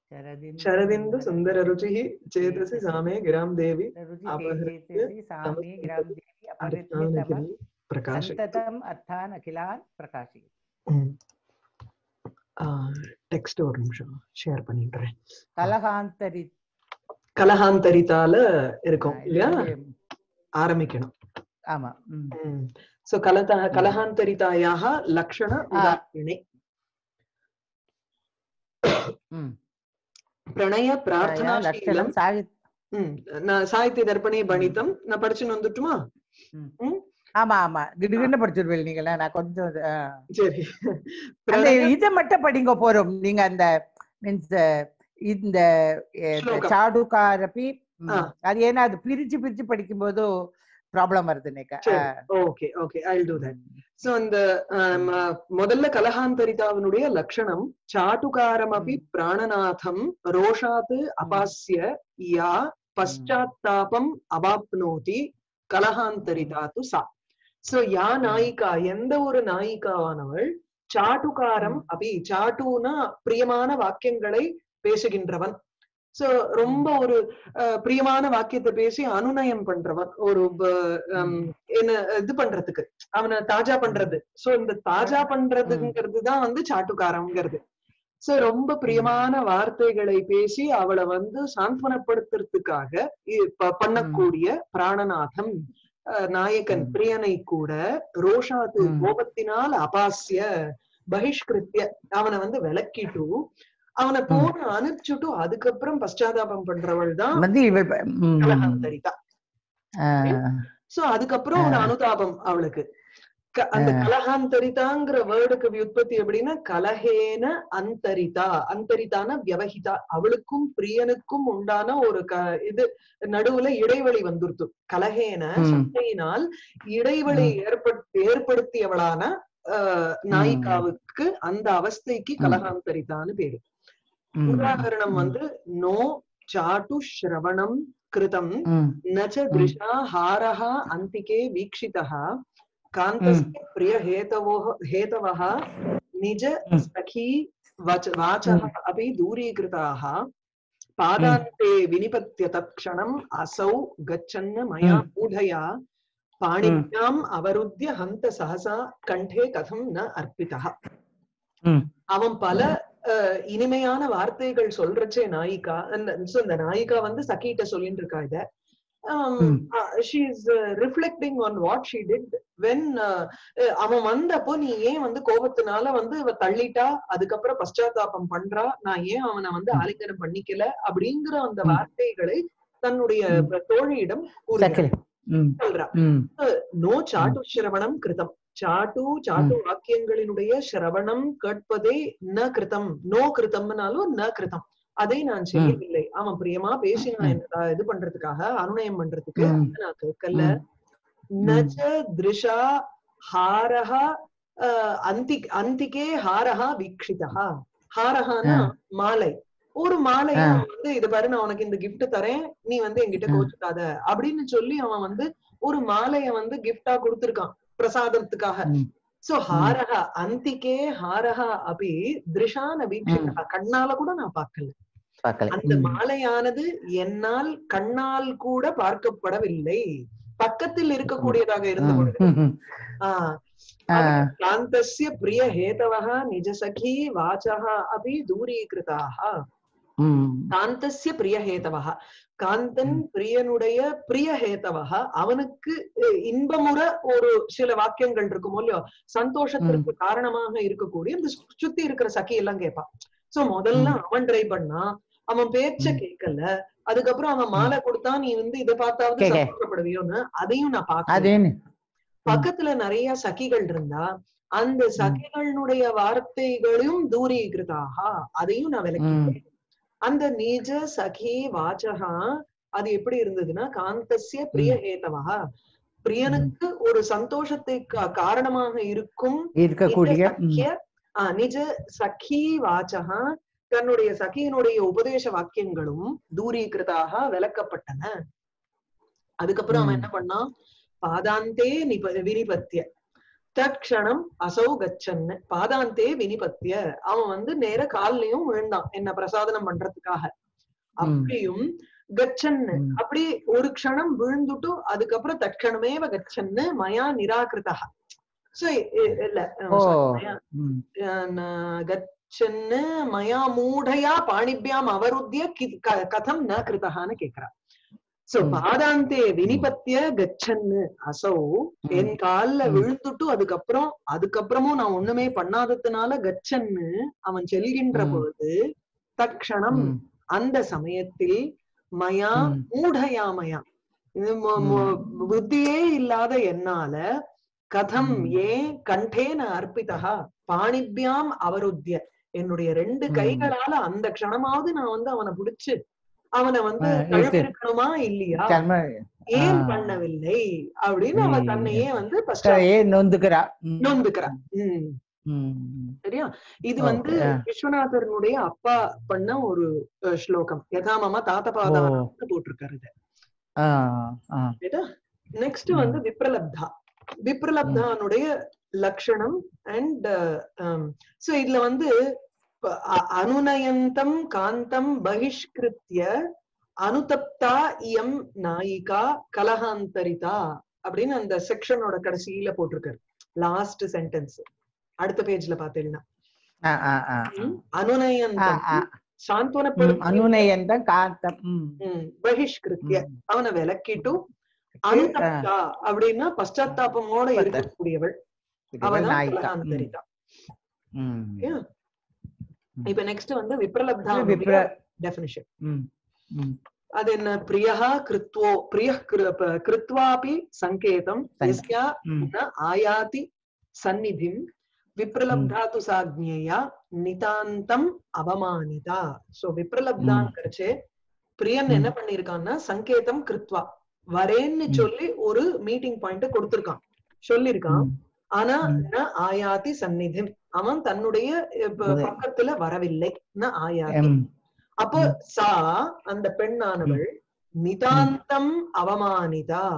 शरदिन्दु शरदिन्दु सुन्दररुचिः चेतसि सामे गिरां देवी रुचि अपहृत्य तेजसि साम्ये गिरां देवी अपहृत्य तव अर्थानगिरि प्रकाश सन्ततम् अर्थान् अखिलान् प्रकाशयति டெக்ஸ்ட் ஒரு நிமிஷம் ஷேர் பண்ணிடுறேன் கலகாந்தரி கலஹாந்தரிதால இருக்கும் ஆ, இல்லையா இது- ஆரம்பிக்கணும் ஆமா ம். சோ கலத கலஹாந்தரிதாயாக லக்ஷண உதாரணே ம். பிரணய ஆயா, பிரார்த்தனாශීலம் லட்சணம் சாகித் ம், நான் சாகித்ய தர்ப்பணி பணித்தம் நான் படிச்சுன்னு வந்துட்டுமா ம். ம், ஆமா ஆமா கிடுகிடுன்னு படிச்சிருவேன் நீங்களா நான் கொஞ்சம் ஆ. சரி அந்த பிரணய இத மட்டும் படிங்க போறோம் நீங்க அந்த மீன்ஸ் இந்த ஸ்லோகம். சாடுகாரப்பி ம், ஆ. அது ஏன்னா அது பிரிச்சு பிரிச்சு படிக்கும்போது ப்ராப்ளம் வருது நேக்கா சரி okay okay I do that so அந்த ஆம், முதல்ல கலஹாந்தரிதாவினுடைய லட்சணம் சாட்டுகாரமபி பிராணநாதம் ரோஷாத் அபாஸ்ய யா பశ్చాత్తాపம் அவாப்னோதி கலஹாந்தரிதா து சா சோ யா நாயிகா எந்த ஒரு நாயிகாவானவள் சாட்டுகாரம் அபி சாட்டுனா பிரியமான வாக்கியங்களை பேசுகின்றவன் சோ ரொம்ப ஒரு அஹ், பிரியமான வாக்கியத்தை பேசி அனுநயம் பண்றவன் ஒரு ப- ஹம், என்ன இது பண்றதுக்கு அவனை தாஜா பண்றது சோ இந்த தாஜா பண்றதுங்கிறது தான் வந்து சாட்டுக்காரம்ங்கிறது சோ ரொம்ப பிரியமான வார்த்தைகளை பேசி அவளை வந்து சாந்த்வனப்படுத்துறதுக்காக இ- ப- பண்ணக்கூடிய பிராணநாதம் அஹ், நாயகன் ம். பிரியனை கூட ரோஷாத்து ம். கோபத்தினால் அபாஸ்ய பகிஷ்கிருத்திய அவனை வந்து விலக்கிட்டு அவனை போன அனுப்பிச்சுட்டு அதுக்கப்புறம் பశ్చాத்தாபம் பண்றவள் தான் வந்து இவ ம், கலஹாந்தரிதா ஆ, சோ அதுக்கப்புறம் ஒரு அனுதாபம் அவளுக்கு க- அந்த கலஹாந்தரிதாங்கிற வேர்டுக்கு வியுற்பத்தி எப்படின்னா கலஹேன அந்தரிதா அந்தரிதான வியவஹிதா அவளுக்கும் பிரியனுக்கும் உண்டான ஒரு க இது நடுவுல இடைவெளி வந்துருத்து கலஹேன ம். சண்டையினால் இடைவெளி ஏற்படுத்தி ஏற்படுத்தியவளான ஆஹ், நாயிகாவுக்கு அந்த அவஸ்தைக்கு ம். கலஹாந்தரிதான்னு பேரு ம், உதாரணம் ம். வந்து நோ சாட்டு ஸ்ரவணம் கிருதம் ம், न च दृशा हारः अन्तिके वीक्षितः कान्तस्य प्रियहेतवोः हेतवः निज Mm. सखी वच वाचः अपि दूरीकृताः पादान्ते विनिपत्य तत्क्षणम् असौ गच्छन् मया Mm. मूढया पाणिभ्याम् अवरुद्ध्य हन्त सहसा कण्ठे कथं न अर्पितः ம். அவன் பல அஹ், இனிமையான வார்த்தைகள் சொல்றச்சே நாயிகா அந்த so இந்த நாயிகா வந்து சகிட்ட சொல்லிட்டு இருக்கா இத ம். She is reflecting on what she did when அவன் வந்தப்போ நீ ஏன் வந்து கோபத்தினால வந்து இவ தள்ளிட்டா அதுக்கப்புறம் பశ్చాத்தாபம் பண்றா நான் ஏன் அவனை வந்து ம். ஆலிங்கனம் பண்ணிக்கல அப்படிங்கிற அந்த ம். வார்த்தைகளை தன்னுடைய ம். தோழியிடம் சக்கில். ம், சொல்றா ம், நோ சாட்டு சிரவணம் கிருதம் சாட்டு சாட்டு வாக்கியங்களினுடைய சிரவணம் கேட்பதே ந கிருதம் நோ கிருதம்னாலும் ந கிருதம் அதை நான் செய்யவில்லை அவன் பிரியமா பேசினான் ம். என்ன இது பண்றதுக்காக அனுநயம் பண்றதுக்கு ம். அதை நான் கேட்கல ம். நச்ச திருஷா ஹாரஹ அஹ், அந்தி அந்திகே ஹாரஹா வீக்ஷிதா ஹாரஹானா மாலை ஒரு மாலைய ஆ. அவன் வந்து இது பாரு நான் உனக்கு இந்த gift தரேன் நீ வந்து என்கிட்ட ம். கோச்சுக்காத அப்படின்னு சொல்லி அவன் வந்து ஒரு மாலைய வந்து gift-ஆ கொடுத்திருக்கான் பிரசாதத்துக்காக ம். சோ ஹாரஹ அந்திகே ஹாரஹ அபி திருஷான வீக்ஷிதா கண்ணால கூட நான் பார்க்கல பார்க்கல. அந்த ம். மாலையானது என்னால் கண்ணால் கூட பார்க்கப்படவில்லை பக்கத்தில் இருக்கக்கூடியதாக இருந்த ம், பொழுது ம், ம். ஆஹ் ஆ, காந்தஸ்ய பிரிய ஹேதவः நிஜசகி வாச்சः अपि दूरीकृताः ம், காந்தஸ்ய பிரியஹேதவः காந்தன் ம். பிரியனுடைய பிரியஹேதவः அவனுக்கு அஹ், இன்பமுற ஒரு சில வாக்கியங்கள் இருக்கும் இல்லையோ சந்தோஷத்திற்கு காரணமாக இருக்கக்கூடிய இந்த சு- சுத்தி இருக்கிற சகி எல்லாம் கேட்பான் சோ முதல்ல ம். அவன் ட்ரை பண்ணா அவன் பேச்ச ம். கேட்கல அதுக்கப்புறம் அவன் மாலை கொடுத்தா நீ வந்து இதை பார்த்தாவது கேக்க. சந்தோஷப்படுவியோன்னு அதையும் நான் பார்க்கல அதேன்னு பக்கத்துல நிறைய சகிகள் இருந்தா அந்த சகிகளுடைய வார்த்தைகளையும் தூரீகிருதாக அதையும் நான் விளக்கிட்டேன் அந்த நிஜ சகி வாச்சகா அது எப்படி இருந்ததுன்னா காந்தஸ்ய பிரியஹேதவா பிரியனுக்கு ஒரு சந்தோஷத்தை கா- காரணமாக இருக்கும் இருக்கக்கூடிய நிஜ சக்கிய, ஆ, நிஜ சகி வாச்சகா தன்னுடைய சகியினுடைய உபதேச வாக்கியங்களும் தூரீகிருதாக விளக்கப்பட்டன அதுக்கப்புறம் அவன் ம். என்ன பண்ணான் பாதாந்தே நிப வினிபத்திய தக்ஷணம் அசௌ கச்சன்னு பாதாந்தே வினிபத்திய அவன் வந்து நேர கால்லயும் விழுந்தான் என்ன பிரசாதனம் பண்றதுக்காக அப்படியும் கச்சன்னு ம். அப்படி ஒரு க்ஷணம் விழுந்துட்டு அதுக்கப்புறம் தட்சணமேவ கச்சன்னு மயா நிராகிருதா சோ இல்ல ஓ மயா- ம். ந- கச்சன்னு மயா மூடையா பாணிபியாம் அவருத்திய கி- க- கதம் ந கிருதகான்னு கேக்குறா சோ ம். பாதாந்தே வினிபத்திய கச்சன்னு அசௌ என் கால்ல ம். விழுந்துட்டு அதுக்கப்புறம் அதுக்கப்புறமும் நான் ஒண்ணுமே பண்ணாததுனால கச்சன்னு அவன் செல்கின்ற ம். பொழுது தக்ஷணம் ம். அந்த சமயத்தில் மயா ம். மூடயாமயா இது மு- மு- புத்தியே இல்லாத என்னால கதம் ம். ஏன் கண்டேன அர்ப்பிதா பாணிபியாம் அவருத்திய என்னுடைய ரெண்டு ம். கைகளால அந்த க்ஷணமாவது நான் வந்து அவனை பிடிச்சு அவனை வந்து ஆ, இழுத்து. தழுவிருக்கணுமா இல்லையா கர்ம ஏன் ஆ. பண்ணவில்லை அப்படின்னு அவ ம். தன்னையே வந்து பశ్చాத் ஏ நொந்துக்கிறா ம். நொந்துக்கிறா உம் ம். சரியா இது Okay, வந்து ஆ. விஸ்வநாதரனுடைய அப்பா பண்ண ஒரு அஹ், ஸ்லோகம் யதாமமா தாத்த ஓ பாதான்னு போட்டிருக்காரு இது ஆ ஆ நெக்ஸ்ட் ம். வந்து விப்ரலப்தா விப்ரலப்தானுடைய லட்சணம் அண்ட் சோ இதுல வந்து ப- அ- அனுநயந்தம் காந்தம் பகிஷ்கிருத்திய அனுதப்தா இயம் நாயிகா கலகாந்தரிதா அப்படின்னு அந்த செக்ஷனோட கடைசியில போட்டிருக்காரு லாஸ்ட் சென்டென்ஸ் அடுத்த பேஜ்ல பாத்தீங்கன்னா ஆ ஆ ஆ ம், ஆ அனுநயந்தம் ஆ ம். சாந்தோனப்படுத்தி அனுநயந்த காந்தம் ம். ம், பகிஷ்கிருத்திய ம். அவனை விலக்கிட்டு அனுதப்தா அப்படின்னா பశ్చాத்தாபமோட பத்த. இருக்கக்கூடியவள் இவள் அவதான் நாயிகா ம். கலகாந்தரிதா ம். Yeah. ம். இப்ப நெக்ஸ்ட் வந்து விப்ரலப்தா விப்ர டெபினிஷன் ம். ம். அது என்ன பிரியः கிருத்வோ பிரிய கிருத்வாபி சங்கேதம் சங்க- எஸ்யா ம். ந ஆயாதி சந்நிதிம் விப்ரலப்தா து சாக்ஞேயா நிதாந்தம் அவமானிதா சோ விப்ரலப்தாங்கிறச்சே பிரியன் ம். என்ன பண்ணிருக்கான்னா சங்கேதம் கிருத்வா வரேன்னு ம். சொல்லி ஒரு மீட்டிங் பாயிண்ட் கொடுத்திருக்கான் சொல்லிருக்கான் ம். ஆனா ம். ந ஆயாதி சந்நிதிம் அவன் தன்னுடைய இப்ப உதய- பக்கத்துல வரவில்லை ந ஆயாதி ம். அப்போ ம். சா அந்த பெண்ணானவள் நிதாந்தம் அவமானிதா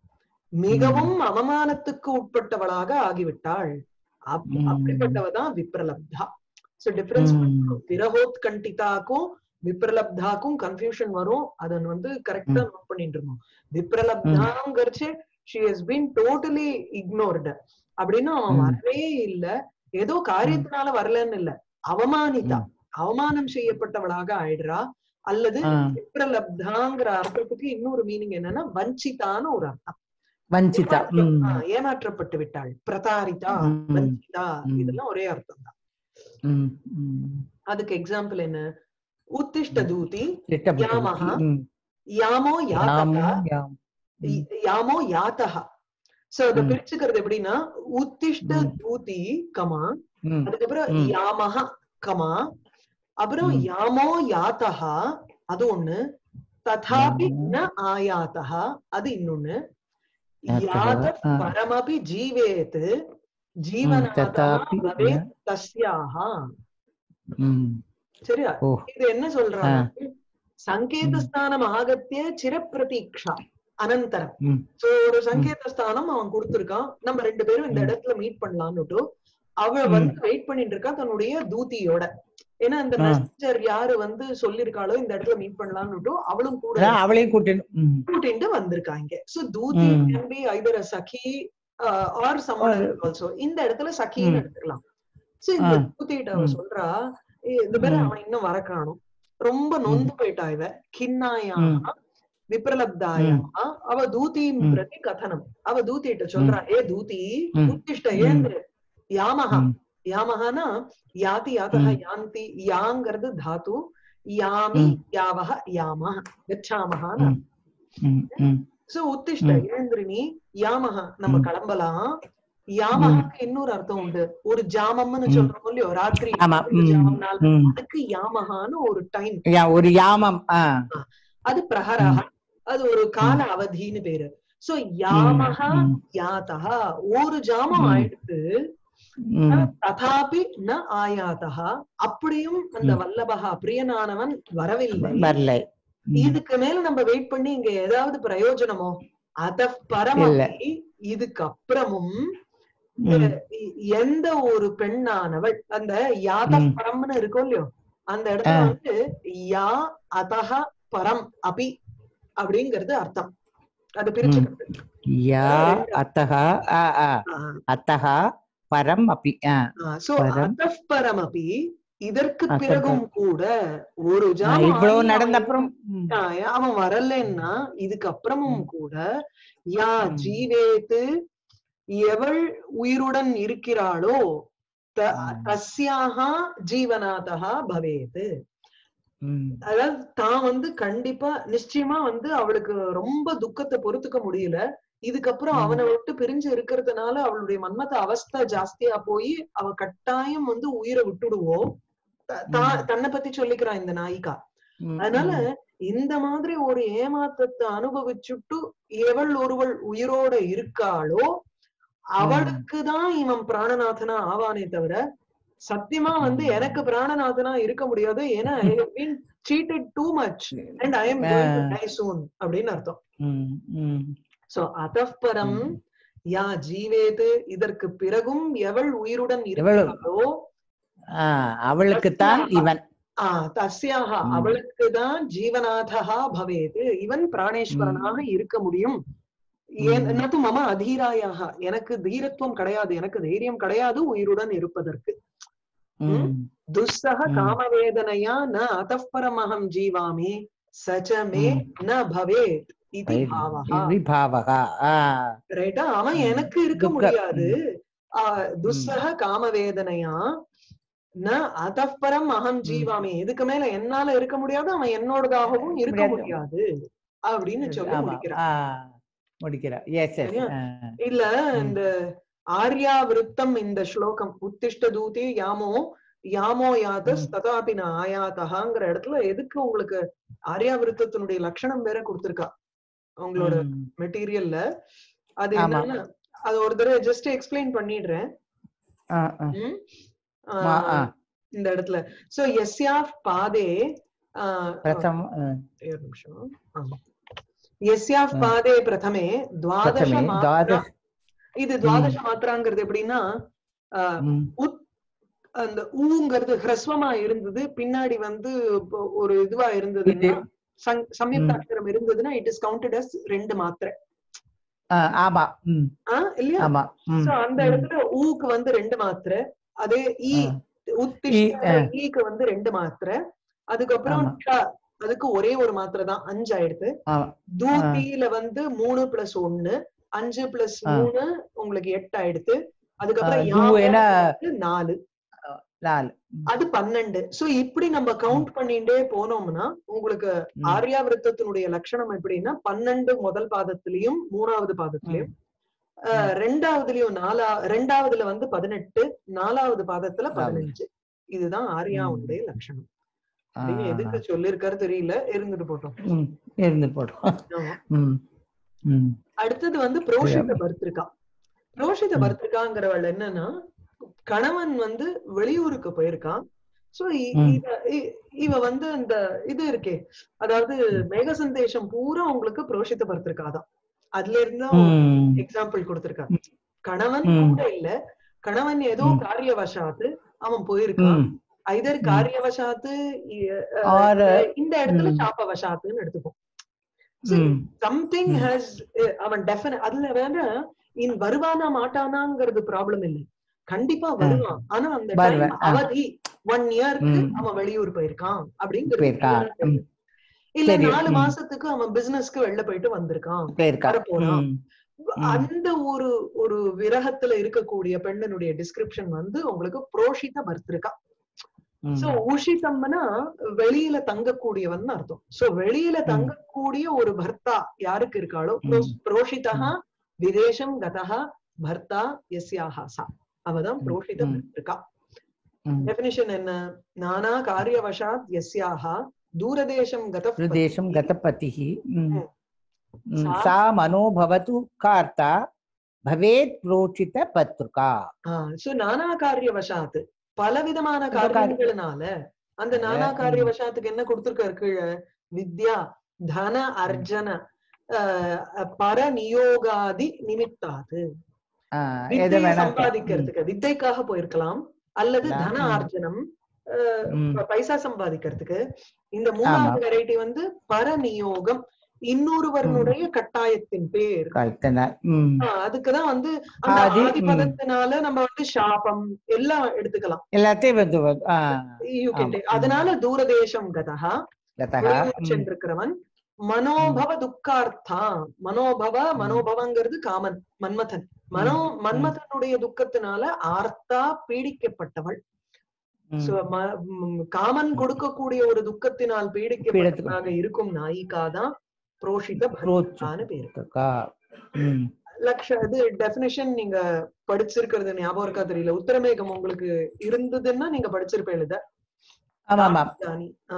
மிகவும் அவமானத்துக்கு உட்பட்டவளாக ஆகிவிட்டாள் அப்- ம். அப்படிப்பட்டவதான் விப்ரலப்தா சோ டிஃபரன்ஸ் ம். விரகோத் கண்டிதாக்கும் விப்ரலப்தாக்கும் கன்ஃபியூஷன் வரும் அதன் வந்து கரெக்டா நோட் பண்ணிட்டு இருக்கோம் விப்ரலப்தாங்கிறச்சு she has been totally ignored அப்படின்னு அவன் ம். வரவே இல்ல ஏதோ காரியத்தினால வரலன்னு இல்ல அவமானிதா ம். அவமானம் செய்யப்பட்டவளாக ஆயிடுறா அல்லது ஆ. விப்ரலப்தாங்கிற அர்த்தத்துக்கு இன்னொரு மீனிங் என்னன்னா வஞ்சிதான்னு ஒரு அர்த்தம் வஞ்சிதா ம். ஆ, ஏமாற்றப்பட்டு விட்டாள் பிரதாரிதா ம். வஞ்சிதா ம். இதெல்லாம் ஒரே அர்த்தம் தான் ம். ம். அதுக்கு எக்ஸாம்பிள் என்ன உத்திஷ்ட தூதி திட்டப்பட்டு யாமஹா. ம். யாமோ யாத்தகா யாமும் யாம். ம். யாமோ யாத்தகா சோ அத ம். பிரிச்சுக்கிறது எப்படின்னா உத்திஷ்ட ம். தூதி கமா ம். அதுக்கப்புறம் ம். யாமஹ கமா அப்புறம் ம். யாமோ யாத்தகா அது ஒண்ணு ததாபி யாமோ. ந ஆயாத்தகா அது இன்னொன்னு யாத்தகா, யாத ஆ. பரமபி ஜீவேத் ம். ஜீவனாதா ததாபி பவேத் தஸ்யாஹா ம். சரியா ஓ இது என்ன சொல்றாங்க சங்கேதஸ்தானம் ஆகத்திய சிரப்பிரதீக்ஷா அனந்தரம் ம். சோ ஒரு சங்கேதஸ்தானம் அவன் கொடுத்திருக்கான் நம்ம ரெண்டு பேரும் இந்த ம். இடத்துல மீட் பண்ணலாம்னுட்டு அவ ம். வந்து வெயிட் பண்ணிட்டு இருக்கா தன்னுடைய தூதியோட ஏன்னா இந்த ஆ. மெசஞ்சர் யாரு வந்து சொல்லிருக்காளோ இந்த இடத்துல மீட் பண்ணலாம்னுட்டு அவளும் கூட அதான் அவளையும் கூட்டிட்டு ம். கூட்டிட்டு வந்திருக்காங்க சோ தூதி ம். கேன் பி ஐதர் அ சகி ஆர் சம்மன் ஆல்சோ இந்த இடத்துல சகின்னு ம். எடுத்துக்கலாம் சோ இந்த ஆ. தூத்திட்ட அவ ம். சொல்றா "ஏய், இந்த பேரு ம். அவன் இன்னும் வர காணும் ரொம்ப நொந்து போயிட்டா இவ கிண்ணாயா ம். விப்ரலப்தாயா அவ தூதிம் ம். பிரதி கதனம் அவ தூத்திட்ட சொல்றா ஏ தூதி ம். உத்திஷ்ட ம். ஏந்திரு யாமஹா ம். யாமஹானா யாதி யாத்தஹ ம். யாந்தி யாங்கிறது தாத்து யாமி ம். யாவஹ யாமஹ கச்சாமஹான்னு ம். ம். ம். சோ உத்திஷ்ட ம். எழுந்திரினி யாமஹ நம்ம ம். கிளம்பலாம் யாமஹக்கு இன்னொரு அர்த்தம் உண்டு ஒரு ஜாமம்னு ம். சொல்றோம் இல்லையோ ராத்திரி ஆமா ஒரு ம். ஜாமம் நாள் ம். அதுக்கு யாமஹான்னு ஒரு டைம் யா, ஒரு யாமம் ஆ அது பிரஹரஹ அது ஒரு கால அவதின்னு பேரு சோ யாமஹ ம். யாத்தஹ ஒரு ஜாமம் ம். ஆயிடுத்து ம். ததாபி ந ஆயாத்தஹ அப்படியும் அந்த ம். வல்லபகா பிரியனானவன் வரவில்லை வரலை ம். இதுக்கு மேல நம்ம வெயிட் பண்ணி இங்க ஏதாவது பிரயோஜனமோ அத பரமபி இதுக்கு அப்புறமும் ம், எ- எந்த ஒரு பெண்ணானவள் அந்த யாத ம். பரம்னு இருக்கும் இல்லையோ அந்த இடத்துல ஆ. வந்து யா அதஹ பரம் அபி அப்படிங்கிறது அர்த்தம் அது பிரிச்சுக்கிறது யா அத்தः ஆ, ஆ, அத்தः பரம் அப்பி ஆ, சோ பரம். அதப் பரம் அபி இதற்கு அதப் பிறகும் கூட ஒரு ஆ, ஜாமம் இவ்வளவு ஆகி நடந்த அவன் அப்புறம் ம், ஆ, அவன் வரலன்னா இதுக்கு அப்புறமும் ம். கூட யா ம். ஜீவேத்து எவள் உயிருடன் இருக்கிறாளோ த- ம். தஸ்யாஹா ஜீவனாதா பவேத் ம், அதாவது தான் வந்து கண்டிப்பா நிச்சயமா வந்து அவளுக்கு ரொம்ப துக்கத்தை பொறுத்துக்க முடியல இதுக்கப்புறம் ம். அவனை விட்டு பிரிஞ்சு இருக்கிறதுனால அவளுடைய மன்மத அவஸ்தை ஜாஸ்தியா போய் அவ கட்டாயம் வந்து உயிரை விட்டுடுவோம் த- தா- ம். தன்னை பத்தி சொல்லிக்கிறான் இந்த நாயிகா ம், அதனால ம், இந்த மாதிரி ஒரு ஏமாற்றத்தை அனுபவிச்சுட்டு எவள் ஒருவள் உயிரோட இருக்காளோ அவளுக்குதான் இவன் பிராணநாதனா ஆவானே தவிர சத்தியமா வந்து ம். எனக்கு பிராணநாதனா இருக்க முடியாது ஏன்னா I have been cheated too much and I am going to ah. Die soon அப்படின்னு அர்த்தம் ம், ம், சோ அதப்பரம் ம். யா ஜீவேது இதற்கு பிறகும் எவள் உயிருடன் எவள் இருக்கிறாளோ ஆ, அவளுக்குத்தான் இவன் ஆ தஸ்யாக ம். அவளுக்குதான் ஜீவநாதா பவேது இவன் பிராணேஸ்வரனாக இருக்க முடியும் ஏன் ம். என்னது மம அதீராயாக எனக்கு தீரத்துவம் கிடையாது எனக்கு தைரியம் கிடையாது உயிருடன் இருப்பதற்கு ம், துஸ்ஸக ம். காமவேதனையா ந அதப்பரமகம் ஜீவாமி சச்சமே ம். ந பவேத் இது பாவகா விபாவகா ஆ, ரைட்டா அவன் ம். எனக்கு இருக்க துக்க- முடியாது ஆ, துஸ்ஸக காமவேதனையா ந அதப்பரம் அகம் ஜீவாமி இதுக்கு மேல என்னால இருக்க முடியாது அவன் என்னோடதாகவும் இருக்க முடியாது. முடியாது அப்படின்னு சொல்லி ஆமா முடிக்கிறான் ஆ, முடிக்கிறார் எஸ் எஸ் சரியா? இல்ல இந்த ஆர்யா விருத்தம் இந்த ஸ்லோகம் உத்திஷ்ட தூதி யாமோ யாமோ யாதஸ் ம். ததாபி ந ஆயாதகாங்கிற இடத்துல எதுக்கு உங்களுக்கு ஆர்யா விருத்தத்தினுடைய லட்சணம் வேற கொடுத்திருக்கா உங்களோட மெட்டீரியல்ல அது ஆமா. என்னன்னா அது ஒரு தடவை ஜஸ்ட் எக்ஸ்பிளைன் பண்ணிடுறேன் ம்? ஆ, ஆ. ஆஹ் இந்த இடத்துல சோ எஸ்யா பாதே ஆஹ் பிரதம் ஒரு நிமிஷம் ஆமா எஸ்யா பாதே பிரதமே துவாதச பிரதமே மாத்ரா துவாதச இது துவாதச மாத்திராங்கிறது எப்படின்னா ஆஹ் ம், உத் அந்த ஊங்கிறது ஹ்ரஸ்வமா இருந்தது பின்னாடி வந்து இப்போ ஒரு இதுவா இருந்ததுன்னா இது- சங்- சம்யுக்தாட்சரம் இருந்ததுன்னா இட் இஸ் கவுண்டட் அஸ் ரெண்டு மாத்திரை ஆ, ஆமா ம், ஆஹ் இல்லையா ஆமா ம், சோ அந்த ம். இடத்துல ஊக்கு வந்து ரெண்டு மாத்திரை அதே ஈ ஆ. உத்திஷ்ட ஆ. ஈக்கு வந்து ரெண்டு மாத்திரை அதுக்கப்புறம் ஆமா. ட, அதுக்கு ஒரே ஒரு மாத்திரை தான் அஞ்சு ஆயிடுது ஆமா. தூத்தியில வந்து மூணு பிளஸ் ஒண்ணு அஞ்சு பிளஸ் ஆ. மூணு உங்களுக்கு எட்டு ஆயிடுது அதுக்கப்புறம் ஆ, யாமம் தூ என்ன? வந்து நாலு நாலு ம், அது பன்னெண்டு சோ இப்படி நம்ம கவுண்ட் பண்ணிட்டே போனோம்னா உங்களுக்கு ம். ஆர்யாவிருத்தத்தினுடைய லட்சணம் எப்படின்னா பன்னெண்டு முதல் பாதத்திலையும் மூணாவது பாதத்திலையும் அஹ், ரெண்டாவதுலயும் நாலா ரெண்டாவதுல வந்து பதினெட்டு நாலாவது பாதத்துல பதினஞ்சு இதுதான் ஆர்யாவுடைய லட்சணம் ஆ, அப்படின்னு எதுக்கு சொல்லிருக்காரு தெரியல இருந்துட்டு போட்டோம் ம், இருந்து போடும் ஆமா. ம், ம், அடுத்தது வந்து புரோஷித பர்திருக்கா புரோஷித ம். பர்திருக்காங்கிறவள் என்னன்னா கணவன் வந்து வெளியூருக்கு போயிருக்கான் சோ ம். இவ வந்து இந்த இது இருக்கே அதாவது மேக சந்தேஷம் பூரா உங்களுக்கு புரோஷித பர்திருக்காதான் அதுல இருந்து ம், எக்ஸாம்பிள் கொடுத்திருக்கா கணவன் ம். கூட இல்ல கணவன் ஏதோ ம். காரியவசாத்து அவன் போயிருக்கான் ம். ஐதர் காரியவசாத்து இ- அஹ், Or, இந்த இடத்துல ம். சாப்பவசாத்துன்னு எடுத்துப்போம் ம், சம்திங் ம். ஹேஸ் அவன் டெஃபினட் அதுல வேணா இன் வருவானா மாட்டானாங்கிறது ப்ராப்ளம் இல்லை கண்டிப்பா வருவான் ஆனா அந்த டைம் வருவேன். ஆ. அவதி ஒன் இயர்க்கு ம். அவன் வெளியூர் போயிருக்கான் அப்படிங்கிறது போயிருக்கான். clear ஆ தெரியும். இல்ல தெரியும். நாலு ம். மாசத்துக்கு அவன் பிசினஸ்க்கு வெளில போயிட்டு வந்திருக்கான் போயிருக்கா வரப்போறான். ம், ம். அந்த ஒரு ஒரு விரகத்துல இருக்கக்கூடிய பெண்ணினுடைய டிஸ்கிரிப்ஷன் வந்து உங்களுக்கு புரோஷித பர்த்திருக்கா ம். சோ உஷிதம்னா வெளியில தங்கக்கூடியவன் அர்த்தம் சோ வெளியில ம். தங்கக்கூடிய ஒரு பர்த்தா யாருக்கு இருக்காளோ ம். புரோஷிதா விதேசம் கதா பர்த்தா எஸ்யாஹா சா அவதான் ம். புரோஷிதம் ம். இருக்கா ம். டெபினிஷன் என்ன நானா காரியவசாத் எஸ்யாஹா தூரதேசம் கத प्रदेशं गतपतिः ம். ம். ம். सा- सा मनो भवतु कार्ता भवेत् प्रोचित पत्रिका சோ நானா காரியவசாத் பலவிதமான பல காரி- காரியங்களினால அந்த அதுல, நானா ம். காரியவசாத்துக்கு என்ன கொடுத்திருக்காரு கீழே வித்யா தன அர்ஜன அஹ், பரநியோகாதி நிமித்தாது ஆ, எது வித்தையை வேணா சம்பாதிக்கிறதுக்கு வித்தைக்காக போயிருக்கலாம் அல்லது நான், தன ம். ஆர்ஜனம் அஹ், ம், ப- பைசா சம்பாதிக்கிறதுக்கு இந்த மூணாவது வெரைட்டி வந்து பரநியோகம் இன்னொருவருடைய கட்டாயத்தின் பேர் correct தான். ம். ஆஹ் அதுக்குதான் வந்து அந்த ஆதி, ம். ஆதிபதத்தினால நம்ம வந்து சாபம் எல்லாம் எடுத்துக்கலாம் எல்லாத்தையும் வந்து வந்து- ஆ, You can ஆமா. take- அதனால தூரதேசம் கதா கதகா. தொலைவில் ம், சென்றிருக்கிறவன் மனோபவ துக்கார்த்தா மனோபவ மனோபவங்கிறது காமன் மன்மதன் மனோ மன்மதனுடைய துக்கத்தினால ஆர்த்தா பீடிக்கப்பட்டவள் ம். So, ம- ம், காமன் கொடுக்கக்கூடிய ஒரு துக்கத்தினால் பீடிக்கப்பட்டவளாக இருக்கும் நாயிகாதான் புரோஷித புரோச்சு. பக்தான்னு பேரு கதகா. ம். லக்ஷ இது டெபினிஷன் நீங்க படிச்சிருக்கிறது ஞாபகம் இருக்கா தெரியல உத்தரமேகம் உங்களுக்கு இருந்ததுன்னா நீங்க படிச்சிருப்பேன் இத ஆமா ஆமாம் தானி ஆ?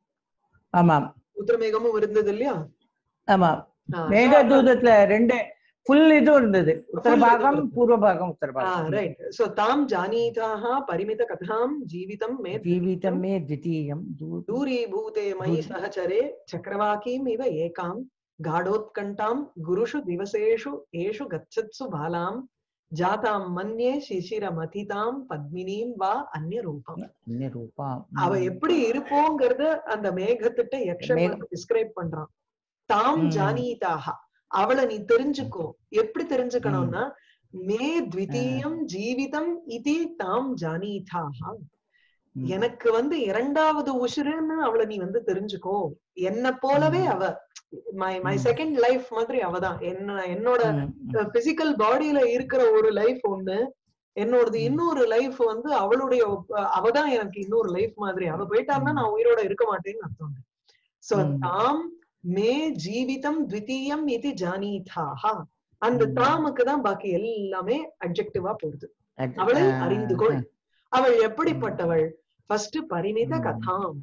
ஆமாம் உத்தரமேகமும் இருந்தது இல்லையா ஆமாம் ஆ, மேக தூதத்துல ரெண்டு ஃபுல் இதுவும் இருந்தது உத்தர Full பாகம் இதுவும். பூர்வ பாகம் உத்தர ஆ, பாகம் right. So, தாம் ஜானீதாः பரிமித கதாம் ஜீவிதம் மே ஜீவிதம் மே द्वितीयं தூ- दूरीभूते मयि दूर- सहचरे चक्रवाकीम् इव एकाम् गाढोत्कण्ठाम् गुरुषु दिवसेषु एषु गच्छत्सु बालाम् जाताम् मन्ये शिशिरमथिताम् பத்மினிம் வா அந்நிய ரூபம் அந்நிய ரூபம். அவ ம். எப்படி இருப்போங்கிறத அந்த மேகத்திட்ட யக்ஷன் மேக- வந்து டிஸ்கிரைப் பண்றான் தாம் ம். ஜானீதாக அவளை நீ தெரிஞ்சுக்கோ எப்படி தெரிஞ்சுக்கணும்னா மே த்விதீயம் ஜீவிதம் இது தாம் ஜானீதாக ம். எனக்கு வந்து இரண்டாவது உசுருன்னு அவளை நீ வந்து தெரிஞ்சுக்கோ என்ன போலவே ம். அவ மை மை ம். செகண்ட் லைஃப் மாதிரி அவதான் என்ன என்னோட ம், ம். பிசிக்கல் பாடியில இருக்கிற ஒரு லைஃப் ஒண்ணு என்னோடது ம். இன்னொரு லைஃப் வந்து அவளுடைய ஒப்ப- அவதான் எனக்கு இன்னொரு லைஃப் மாதிரி அவ போயிட்டான்னா ம். நான் உயிரோட இருக்க மாட்டேன்னு அர்த்தம் சோ ம். தாம் மே ஜீவிதம் த்விதீயம் இது ஜானீதாக அந்த ம். தாமுக்கு தான் பாக்கி எல்லாமே அப்ஜெக்டிவா போகுது அது- அவளை ஆ, அறிந்து கொள் அவள் எப்படிப்பட்டவள் ஃபர்ஸ்ட் பரிமித ம். கதாம்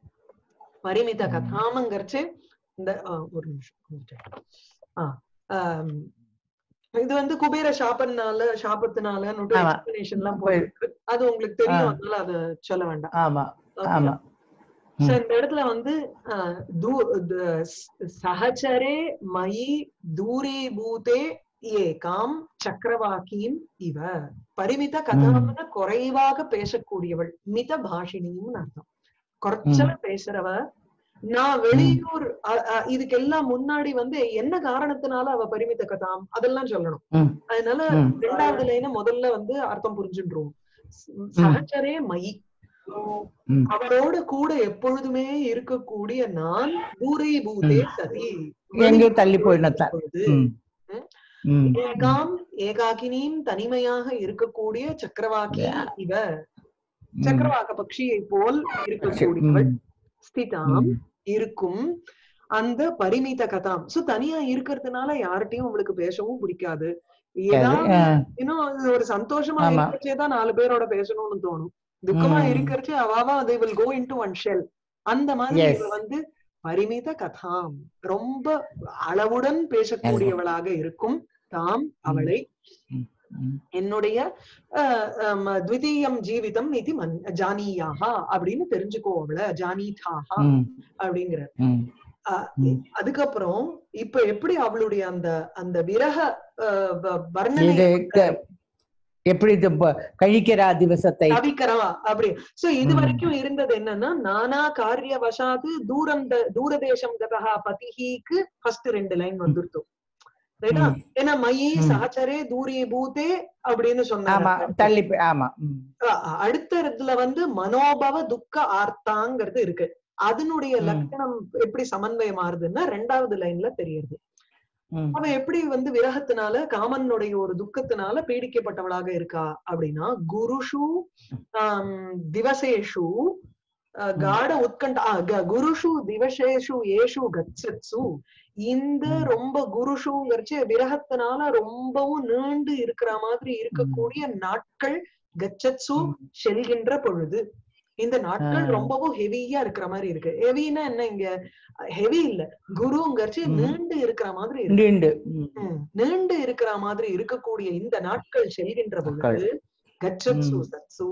பரிமித ம். கதாமங்கிறச்சு இந்த ஆ, ஒரு நிமிஷம் ஒரு second. ஆ, ஆம், இது வந்து குபேர சாபத்தினால சாபத்தினால ஆமா. எக்ஸ்பிளனேஷன் எல்லாம் போய்- போயிருக்கு அது உங்களுக்கு தெரியும் ஆ. அதனால அத சொல்ல வேண்டாம் ஆமா Okay. ஆமா So, ம். இந்த இடத்துல வந்து ஆ, தூ- த- ஸ்- சஹச்சரே மயி தூரீபூதே ஏகாம் சக்கரவாக்கியும் இவ பரிமித கதாம்னு குறைவாக பேசக்கூடியவள் மித பாஷினியும் அர்த்தம் குறைச்சல பேசுறவ நான் வெளியூர் அ- அ, இதுக்கெல்லாம் முன்னாடி வந்து என்ன காரணத்தினால அவ பரிமித கதாம் அதெல்லாம் சொல்லணும் ம். அதனால ம். ரெண்டாவது லைன முதல்ல வந்து அர்த்தம் புரிஞ்சுட்டுருவோம் சஹச்சரே மயி ம். அவளோட கூட எப்பொழுதுமே இருக்கக்கூடிய நான் பூரீபூதே சதி எங்கேயோ தள்ளி போயிடத்தான் பொழுது ம். ம். ஏகாம் ஏகாகினியும் தனிமையாக இருக்கக்கூடிய சக்கரவாக்கி இவ ம். சக்கரவாக்க பட்சியை போல் இருக்கக்கூடியவள் ம். ஸ்திதாம் ம். இருக்கும் அந்த பரிமித கதாம் சோ தனியா இருக்கிறதுனால யார்கிட்டயும் உங்களுக்கு பேசவும் பிடிக்காது ஏதாவது ஆ, இன்னும் அது ஒரு சந்தோஷமா ஆமா. இருக்கிறச்சேதான் நாலு பேரோட பேசணும்னு தோணும் துக்கமா ம். இருக்கிறச்சு அவாவா they will go into one shell அந்த மாதிரி Yes. இவ வந்து பரிமித கதாம் ரொம்ப அளவுடன் பேசக்கூடியவளாக இருக்கும் தாம் அவளை ம். என்னுடைய அஹ், அம், த்விதீயம் ஜீவிதம் இது மன் ஜானியாகா அப்படின்னு தெரிஞ்சுக்கோ அவள ஜானீதாகா ம். அப்படிங்கிற ம். அஹ், ம். அதுக்கப்புறம் இப்ப எப்படி அவளுடைய அந்த அந்த விரக அஹ், வ- வர்ணனை இது க- எப்படி இது ப- கழிக்கிறா திவசத்தை தவிக்கிறவா அப்படி சோ இது ம். வரைக்கும் இருந்தது என்னன்னா நானா காரிய வசாது தூரம் த- தூரதேசம் கதா பதிஹிக்கு ஃபர்ஸ்ட் ரெண்டு லைன் வந்துருத்து ரைட்டா ம். ஏன்னா மயி ம். சஹச்சரே தூரி பூதே அப்படின்னு ஆமா சொன்னாங்க தள்ளி போய் ஆமா ம். அ- அடுத்த இடத்துல வந்து மனோபவ துக்க ஆர்த்தாங்கிறது இருக்கு அதனுடைய ம். லட்சணம் எப்படி சமன்வயம் ஆறுதுன்னா ரெண்டாவது லைன்ல தெரியுது ம். அவ எப்படி வந்து விரகத்தினால காமனுடைய ஒரு துக்கத்தினால பீடிக்கப்பட்டவளாக இருக்கா அப்படின்னா குருஷு ஆம், திவசேஷு அஹ், ம். காட உத்கண்ட ஆ, க- குருஷு திவசேஷு ஏஷு கச்சத்சு இந்த ம். ரொம்ப குருஷுங்கிறச்சு விரகத்தினால ரொம்பவும் நீண்டு இருக்கிற மாதிரி இருக்கக்கூடிய நாட்கள் கச்சத்சு ம். செல்கின்ற பொழுது இந்த நாட்கள் ஆ. ரொம்பவும் ஹெவியா இருக்கிற மாதிரி இருக்கு ஹெவினா என்ன இங்க ஹெவி இல்ல குருங்கிறச்சு ம். நீண்டு இருக்கிற மாதிரி இருக்கு நீண்டு ம். ம். நீண்டு இருக்கிற மாதிரி இருக்கக்கூடிய இந்த நாட்கள் செல்கின்ற பொழுது நாட்கள். கச்சத்சு ம். சத்சு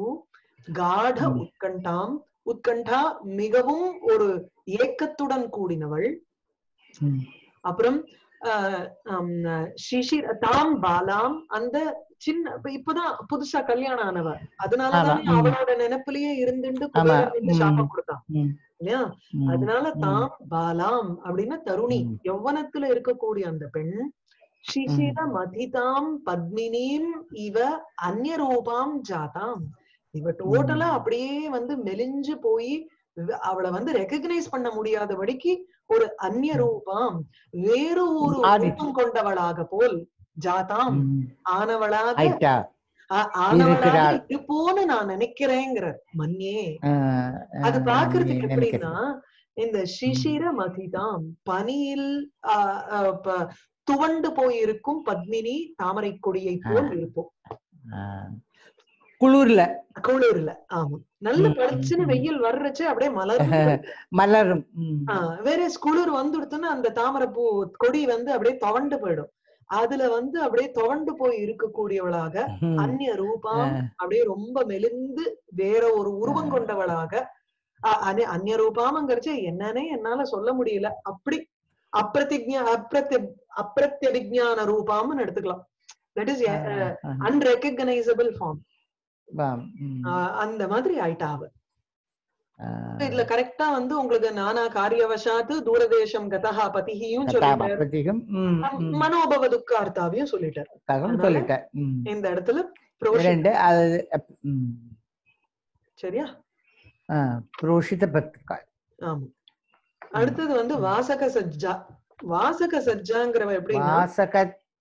காட ம். உட்கண்டாம் உட்கண்டா மிகவும் ஒரு ஏக்கத்துடன் கூடினவள் ம். அப்புறம் ஆஹ் ஹம், சிசிர் தாம் பாலாம் அந்த சின்ன இப்ப இப்பதான் புதுசா கல்யாணம் ஆனவ அதனாலதானே ஆமா, ம். அவளோட நினைப்பிலேயே இருந்துட்டு ஆமா, குபேரன் வந்து ம். சாபம் கொடுத்தான் ம், இல்லையா ம், அதனால ம். தாம் பாலாம் அப்படின்னா தருணி ம். யௌவனத்துல இருக்கக்கூடிய அந்த பெண் சிசிர மதிதாம் பத்மினீம் இவ அந்நிய ரூபாம் ஜாதாம் இவ டோட்டலா ம். அப்படியே வந்து மெலிஞ்சு போய் வ- அவளை வந்து ரெக்கக்னைஸ் பண்ண முடியாதபடிக்கு ஒரு அந்நிய ம். ரூபாம் வேறு ஒரு மாறிட்டு. ரூபம் கொண்டவளாக போல் ஜாதாம் ம். ஆனவளாக ஆயிட்டா ஆ- ஆனவளாக இருக்கிறாள். இருப்போன்னு நான் நினைக்கிறேங்கிற மன்னியே ஆஹ், அது ஆஹ், பாக்குறதுக்கு நீ எப்படின்னா நினைக்கிறேன். இந்த சிசிர மதிதாம் பனியில் ஆஹ், ஆஹ், ப- துவண்டு போயிருக்கும் பத்மினி தாமரை கொடியை போல் இருப்போம் ஆஹ். குளிர்ல குளிர்ல ஆமா நல்ல ம், பளிச்சுன்னு ம். வெயில் வர்றச்சு அப்படியே மலர்ந்து மலரும் ம். வேற குளிர் வந்துடுத்துன்னா அந்த தாமரை பூ கொடி வந்து அப்படியே துவண்டு போயிடும் அதுல வந்து அப்படியே துவண்டு போய் இருக்கக்கூடியவளாக ம். அந்நிய ரூபம் ஆஹ், அப்படியே ரொம்ப மெலிந்து வேற ஒரு உருவம் கொண்டவளாக அ- அந்நிய- அந்நிய ரூபாமங்கிறச்சு என்னன்னே என்னால சொல்ல முடியல அப்படி அப்பிரதிஜா அப்பிரத்ய அப்பிரத்யவிஜான ரூபாம்னு எடுத்துக்கலாம் that is ah, ah. Unrecognisable form வாம், ம். அந்த மாதிரி ஆயிட்டா அவ ஆஹ். இதுல கரெக்டா வந்து உங்களுக்கு நானா காரியவசாத்து தூரதேசம் கதஹா பதிகியும் சொல்லிட்டாரு கதாபாத்திகம், ம், ம். மனோபவ துக்கார்த்தாவையும் சொல்லிட்டாரு தகவல் அதனால சொல்லிட்டேன் ம். இந்த இடத்துல புரோஷி ரெண்டு அது அப்- ம். சரியா ஆ, புரோஷித பத்கால் ஆமா அடுத்தது வந்து வாசக சஜ்ஜா வாசக சஜ்ஜாங்கிறவ எப்படின்னா வாசக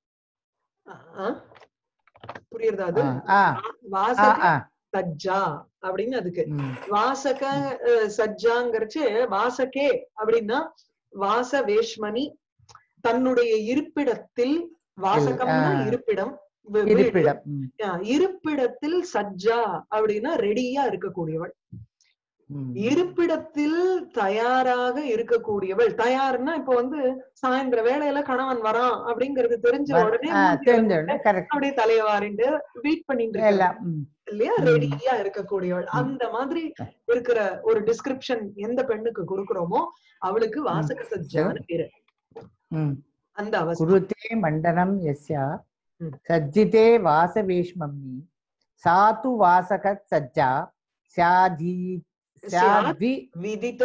ஆ? புரியுறதா அது ஆ, ஆ, ஆ, வாசக ஆ, சஜ்ஜா அப்படின்னு அதுக்கு ம். வாசக அஹ், சஜ்ஜாங்கிறச்சு வாசகே அப்படின்னா வாச வேஷ்மணி தன்னுடைய இருப்பிடத்தில் வாசகம்னா ஆ. இருப்பிடம் வி- வீடு. இருப்பிடம் ம், ஆ, இருப்பிடத்தில் சஜ்ஜா அப்படின்னா ரெடியா இருக்கக்கூடியவள் ம். இருப்பிடத்தில் தயாராக இருக்கக்கூடியவள் தயார்னா இப்ப வந்து சாயந்தர வேளையில கணவன் வரான் அப்படிங்கறது தெரிஞ்ச வர- உடனே ஆ, மூஞ்சில தெரிஞ்ச வந்து உடனே correct. அப்படியே தலைய வாரிண்டு வெயிட் பண்ணிட்டு இருக்கா. எல்லாம் ம், இல்லையா ம். ரெடியா இருக்கக்கூடியவள் ம். அந்த மாதிரி இருக்கிற ஒரு டிஸ்கிரிப்ஷன் எந்த பெண்ணுக்கு கொடுக்கிறோமோ அவளுக்கு வாசக சஜ்ஜான்னு பேரு ம். அந்த அவஸ்தை குருதே மண்டனம் யஸ்யா ம். சஜ்ஜிதே வாசவேஷ்மம்னி சாத்து வாசக சஜ்ஜா ஸ்யாதி ஸ்யாத்வி விதித்த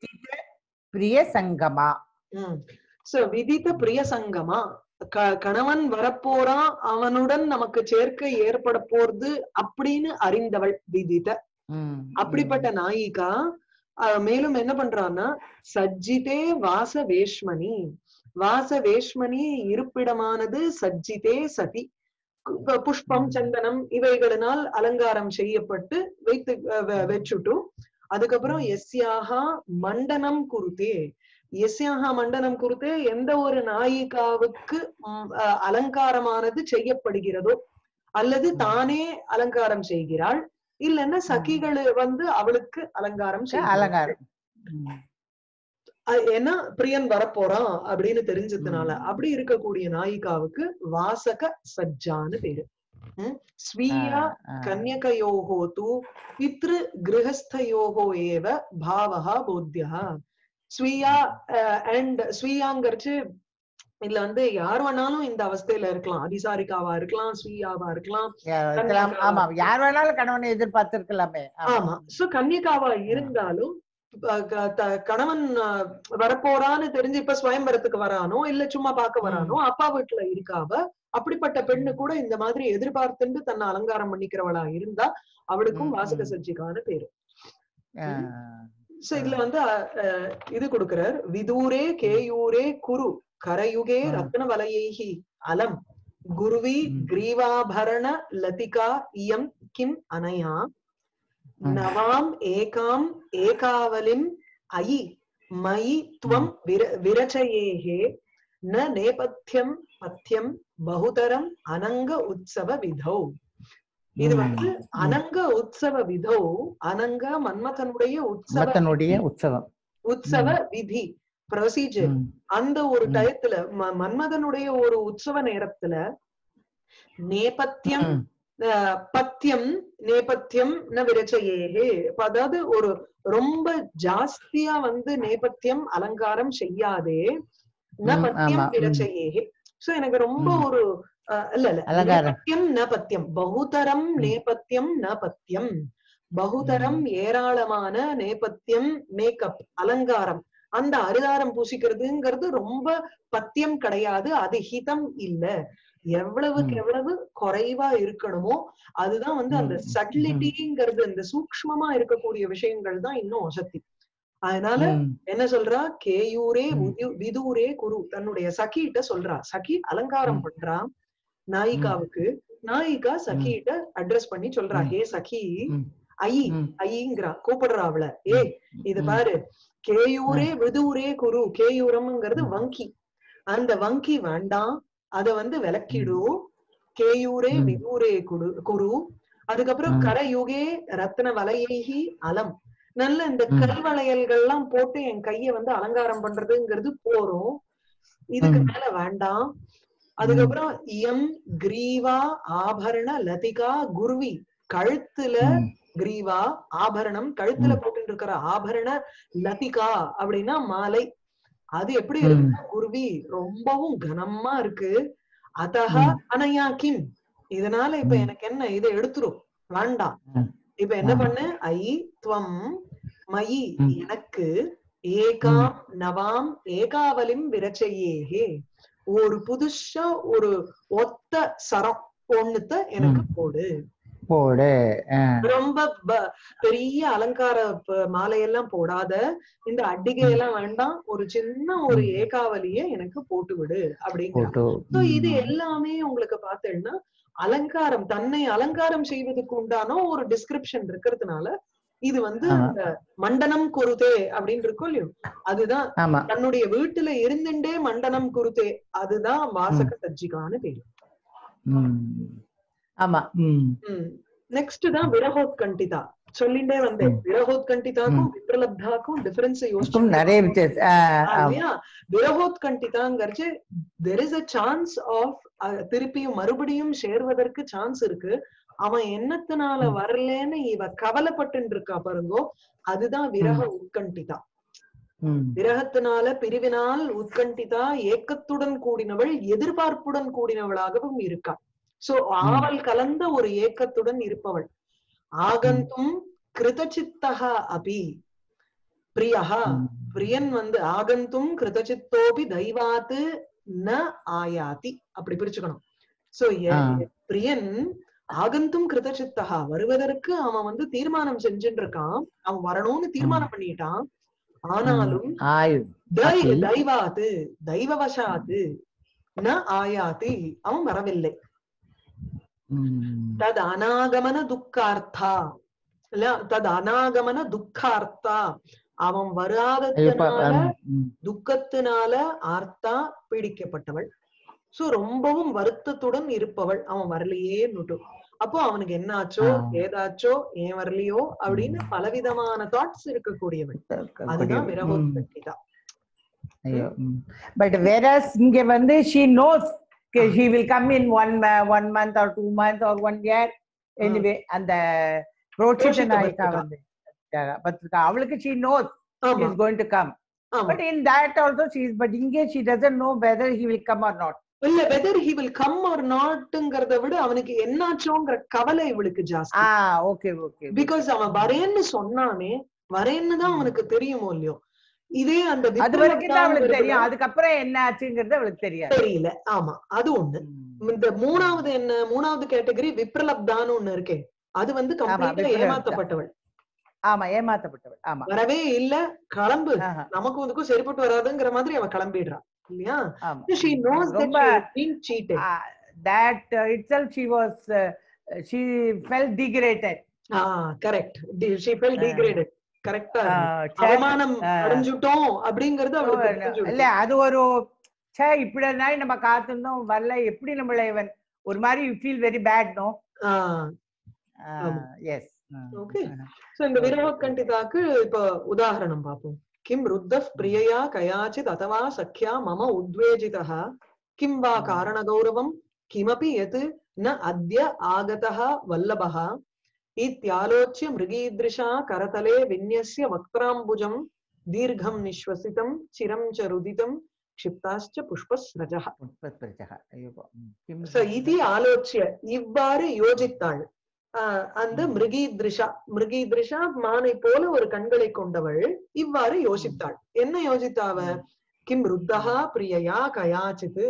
பிரிய சங்கமா உம் சோ விதித்த பிரிய சங்கமா க- கணவன் வரப்போறான் அவனுடன் நமக்கு சேர்க்கை ஏற்பட போறது அப்படின்னு அறிந்தவள் விதித்த ம், அப்படிப்பட்ட நாயிகா அஹ், மேலும் என்ன பண்றான்னா சஜ்ஜிதே வாச வேஷ்மணி வாச வேஷ்மணி இருப்பிடமானது சஜ்ஜிதே சதி கு- புஷ்பம் ம். சந்தனம் இவைகளினால் அலங்காரம் செய்யப்பட்டு வைத்து அஹ், வெ- வச்சுட்டு அதுக்கப்புறம் ம். எஸ்யாகா மண்டனம் குருதே எஸ்யாகா மண்டனம் குருதே எந்த ஒரு நாயிகாவுக்கு ம், அஹ், அலங்காரமானது செய்யப்படுகிறதோ அல்லது ம். தானே அலங்காரம் செய்கிறாள் இல்லைன்னா சகிகள் வந்து அவளுக்கு அலங்காரம் செய்கிறார்கள். அலங்காரம் ம், அஹ் ஏன்னா பிரியன் வரப்போறான் அப்படின்னு தெரிஞ்சதுனால ம். அப்படி இருக்கக்கூடிய நாயிகாவுக்கு வாசக சஜ்ஜான்னு பேரு ம்? ஸ்வீயா ஆ, ஆ. கன்யகயோகோ தூ பித்ரு கிரகஸ்தயோகோ ஏவ பாவஹா போத்தியா ஸ்வீயா அண்ட் ஸ்வீயாங்கிறச்சு இதுல வந்து யார் வேணாலும் இந்த அவஸ்தையில இருக்கலாம் அதிசாரிக்காவா இருக்கலாம் ஸ்வீயாவா இருக்கலாம் யா- இருக்கலாம். ஆமா யார் வேணாலும் கணவனை எதிர்பார்த்திருக்கலாமே ஆமா. ஆமா சோ கன்னிகாவா இருந்தாலும் அஹ் க- த- கணவன் அஹ், வரப்போறான்னு தெரிஞ்சு இப்ப சுயம்பரத்துக்கு வரானோ இல்ல சும்மா பார்க்க வரானோ அப்பா வீட்டுல இருக்காவ அப்படிப்பட்ட பெண்ணு கூட இந்த மாதிரி எதிர்பார்த்துண்டு தன்னை அலங்காரம் பண்ணிக்கிறவளா இருந்தா அவளுக்கும் ம், வாசக ம். சஜ்ஜிகான பேரு ஆ, சோ இதுல வந்து அஹ், அஹ், இது கொடுக்கிறார் விதூரே கேயூரே குரு கரயுகே ம். ரத்ன வலயைஹி அலம் குருவி ம். கிரீவாபரண லதிகா இயம் கிம் அனயா ம். நவாம் ஏகாம் ஏகாவலிம் அயி மயி துவம் விர விரச்சயேஹே ந நேபத்தியம் பத்தியம் பகுதரம் அனங்க உற்சவ விதௌ இது ம். வந்து அனங்க உற்சவ விதௌ அனங்க மன்மதனுடைய உற்சவ மத்தனுடைய உற்சவம் உற்சவ விதி ப்ரொசீஜர் ம், அந்த ஒரு ம். டயத்துல ம- மன்மதனுடைய ஒரு உற்சவ நேரத்துல நேபத்தியம் ம், அஹ், பத்தியம் நேபத்தியம் ந விரச்சையேகே இப்ப அதாவது ஒரு ரொம்ப ஜாஸ்தியா வந்து நேபத்தியம் அலங்காரம் செய்யாதே ந ம், பத்தியம் ஆமா, ம். விரச்சையே சோ எனக்கு ரொம்ப ம். ஒரு அஹ், இல்ல இல்ல அலங்காரம். நேபத்தியம் ந பத்தியம் பகுதரம் ம். நேபத்தியம் ந பத்தியம் பகுதரம் ஏராளமான நேபத்தியம் மேக்கப் அலங்காரம் அந்த அரிதாரம் பூசிக்கிறதுங்கிறது ரொம்ப பத்தியம் கிடையாது அது ஹிதம் இல்ல எவ்வளவுக்கு ம். எவ்வளவு குறைவா இருக்கணுமோ அதுதான் வந்து அந்த ம். சட்டிலிட்டிங்கிறது இந்த சூக்ஷ்மமா இருக்கக்கூடிய விஷயங்கள் தான் இன்னும் வசதி அதனால ம், என்ன சொல்றா கேயூரே ம். உதி- விதூரே குரு தன்னுடைய சகிட்ட சொல்றா சகி அலங்காரம் ம். பண்றா நாயிகாவுக்கு நாயிகா சகிட்ட அட்ரஸ் பண்ணி சொல்றா ம். ஹே சகி ம். ஐ ம். ஐங்கிறா கூப்பிடுறா அவள ஏ இது ம். பாரு கேயூரே விதூரே குரு கேயூரம்ங்கிறது ம். வங்கி அந்த வங்கி வேண்டாம் அத வந்து விளக்கிடு கேயூரே ம். விதூரே குடு குரு அதுக்கப்புறம் ம். கரயுகே ரத்ன வலையைஹி அலம் நல்ல இந்த ம். கல் வளையல்கள்லாம் போட்டு என் கைய வந்து அலங்காரம் பண்றதுங்கிறது போறோம் இதுக்கு ம். மேல வேண்டாம் அதுக்கப்புறம் இயம் கிரீவா ஆபரண லதிகா குருவி கழுத்துல ம். கிரீவா ஆபரணம் கழுத்துல ம். போட்டு இருக்கிற ஆபரண லதிகா அப்படின்னா மாலை அது எப்படி ம். இருக்கு குருவி ரொம்பவும் கனமா இருக்கு அதஹ ம். அனயா கிம் இதனால இப்ப ம். எனக்கு என்ன இதை எடுத்துரும் வேண்டாம் ம். இப்ப என்ன ஆ. பண்ணு ஐ துவம் மயி ம். எனக்கு ஏகாம் நவாம் ஏகாவலிம் விரச்சையேஹே ஒரு புதுசா ஒரு ஒத்த சரம் ஒண்ணுத்த எனக்கு போடு போடு ஆ. ரொம்ப ப- பெரிய அலங்கார ப- மாலையெல்லாம் போடாத இந்த அட்டிகை எல்லாம் வேண்டாம் ஒரு சின்ன ஒரு ம். ஏகாவலிய எனக்கு போட்டு விடு அப்படிங்கிற போட்டு So இது ம். எல்லாமே உங்களுக்கு பார்த்தேன்னா அலங்காரம் தன்னை அலங்காரம் செய்வதற்கு உண்டான ஒரு டிஸ்கிரிப்ஷன் இருக்கிறதுனால இது வந்து ஆமா. அந்த மண்டனம் குருதே அப்படின்னு இருக்கும் இல்லையோ அதுதான் ஆமா தன்னுடைய வீட்டுல இருந்துட்டே மண்டனம் குருதே அதுதான் வாசக சஜ்ஜிகான்னு பேரு ம். ஆமா ம். நெக்ஸ்ட் தான் விரகோத்கண்டிதா சொல்லிண்டே வந்தேன் ம். விரகோத்கண்டிதாக்கும் விப்ரலப்தாக்கும் டிஃபரன்ஸ் இருக்கும் யோசிச்சு நிறைய வித்தியாசம் ஆ, ஆ. இல்லையா விரகோத்கண்டிதாங்கிறச்சு there is a chance of திருப்பியும் மறுபடியும் சேர்வதற்கு சான்ஸ் இருக்கு அவன் என்னத்தினால ம். வரலன்னு இவ கவலைப்பட்டு இருக்கா பாருங்கோ அதுதான் விரக உட்கண்டிதா ம். விரகத்தினால பிரிவினால் உட்கண்டிதா ஏக்கத்துடன் கூடினவள் எதிர்பார்ப்புடன் கூடினவளாகவும் இருக்கா சோ ஆவல் கலந்த ஒரு ஏக்கத்துடன் இருப்பவள் ஆகந்தும் கிருதச்சித்தகா அபி பிரியஹா ம். பிரியன் வந்து ஆகந்தும் கிருதச்சித்தோபி தெய்வாத்து ந ஆயாதி அப்படி பிரிச்சுக்கணும் சோ ஆ. பிரியன் ஆகந்தும் கிருதச்சித்தகா வருவதற்கு அவன் வந்து தீர்மானம் செஞ்சுட்டு இருக்கான் அவன் வரணும்னு தீர்மானம் பண்ணிட்டான் ஆனாலும் ஆயு தை- அபி. தெய்வாத்து தெய்வவசாத்து ந ஆயாதி அவன் வரவில்லை ம். தத் அனாகமன துக்கார்த்தா இல்ல தத் அனாகமன துக்கார்த்தா அவன் ஐயப்பா, வராததுனால ம், ம். துக்கத்தினால ஆர்த்தா பீடிக்கப்பட்டவள் சோ ரொம்பவும் வருத்தத்துடன் இருப்பவள் அவன் வரலையேன்னுட்டு அப்போ அவனுக்கு என்னாச்சோ ஆ. ஏதாச்சோ ஏன் வரலையோ அப்படின்னு பலவிதமான தாட்ஸ் இருக்கக்கூடியவள் அதுதான் ம். விரகோத்கண்டிதா ஐயோ பட் whereas இங்க வந்து she knows okay, she will come in one ma- one month or two months or one year anyway அந்த புரோட்சித புரோஷித நாயிகா பத்திரிகா. வந்து பத்திரிகா அவளுக்கு she knows he ஆமா is going to come ஆமா but in that also she is but இங்கே she doesn't know whether he will come or not இல்ல whether he will come or நாட்ங்கிறத விட அவனுக்கு என்னாச்சோங்கிற கவலை இவளுக்கு ஜாஸ்தி ah okay okay பிகாஸ் அவன் வரேன்னு சொன்னானே வரேன்னு தான் அவனுக்கு தெரியுமோ இல்லையோ இதே அந்த அது வரைக்கும் தான் அவளுக்கு விப்ரலப்தாங்கிறதுல தெரியும் அதுக்கப்புறம் என்ன ஆச்சுங்கிறது அவளுக்கு தெரியாது தெரியல ஆமா அது ஒண்ணு ம். இந்த மூணாவது என்ன மூணாவது கேட்டகரி விப்ரலப்தான்னு ஒண்ணு இருக்கே அது வந்து கம்ப்ளீட்டா விப்ரலப்தா. ஏமாத்தப்பட்டவள் ஆமா ஏமாத்தப்பட்டவள் ஆமா வரவே இல்ல கிளம்பு ஆஹா, நமக்கு இதுக்கும் சரிப்பட்டு வராதுங்கிற மாதிரி அவ கிளம்பிடுறா இல்லையா ஆமா she knows that ரொம்ப she has been cheated uh, that uh, itself she was uh, she felt degraded ah correct she felt ah. degraded கரெக்டா Uh, ச்சே, அவமானம் ஆ. அடைஞ்சுட்டோம் அப்படிங்கறது அவளுக்கு இல்ல புரிஞ்சுடுச்சு. அது ஒரு ச்சே இப்படி நாய் நம்ம காத்திருந்தோம் வரல எப்படி நம்மள இவன் ஒரு மாதிரி feel very bad no ah ஆமா. Yes Okay. சோ இந்த விரகோத்கண்டிதாக்கு இப்ப உதாரணம் பார்ப்போம் கிம் ருத்தப் பிரியயா கயாச்சித் அதவா சக்கியா மம உத்வேஜிதः கிம் வா காரண கௌரவம் கிமபி யத் ந அத்ய ஆகதः வல்லபः இத்யாலோच्य மிருகீதृशा करतले विन्यस्य वक्त्राम्बुजम् दीर्घं निश्वसितं चिरं च रुदितं क्षिप्ताश्च पुष्पस्रजः पुष्पस्पृशः एव किं So, इति ஆலோச்சிய இவ்வாறு யோசித்தாள் ஆஹ் அந்த மிருகீத்ரிஷா மிருகீத்ரிஷா மானை போல ஒரு கண்களை கொண்டவள் இவ்வாறு யோசித்தாள் என்ன யோசித்தா அவ கிம் ருத்தகா பிரியயா கயாச்சித்து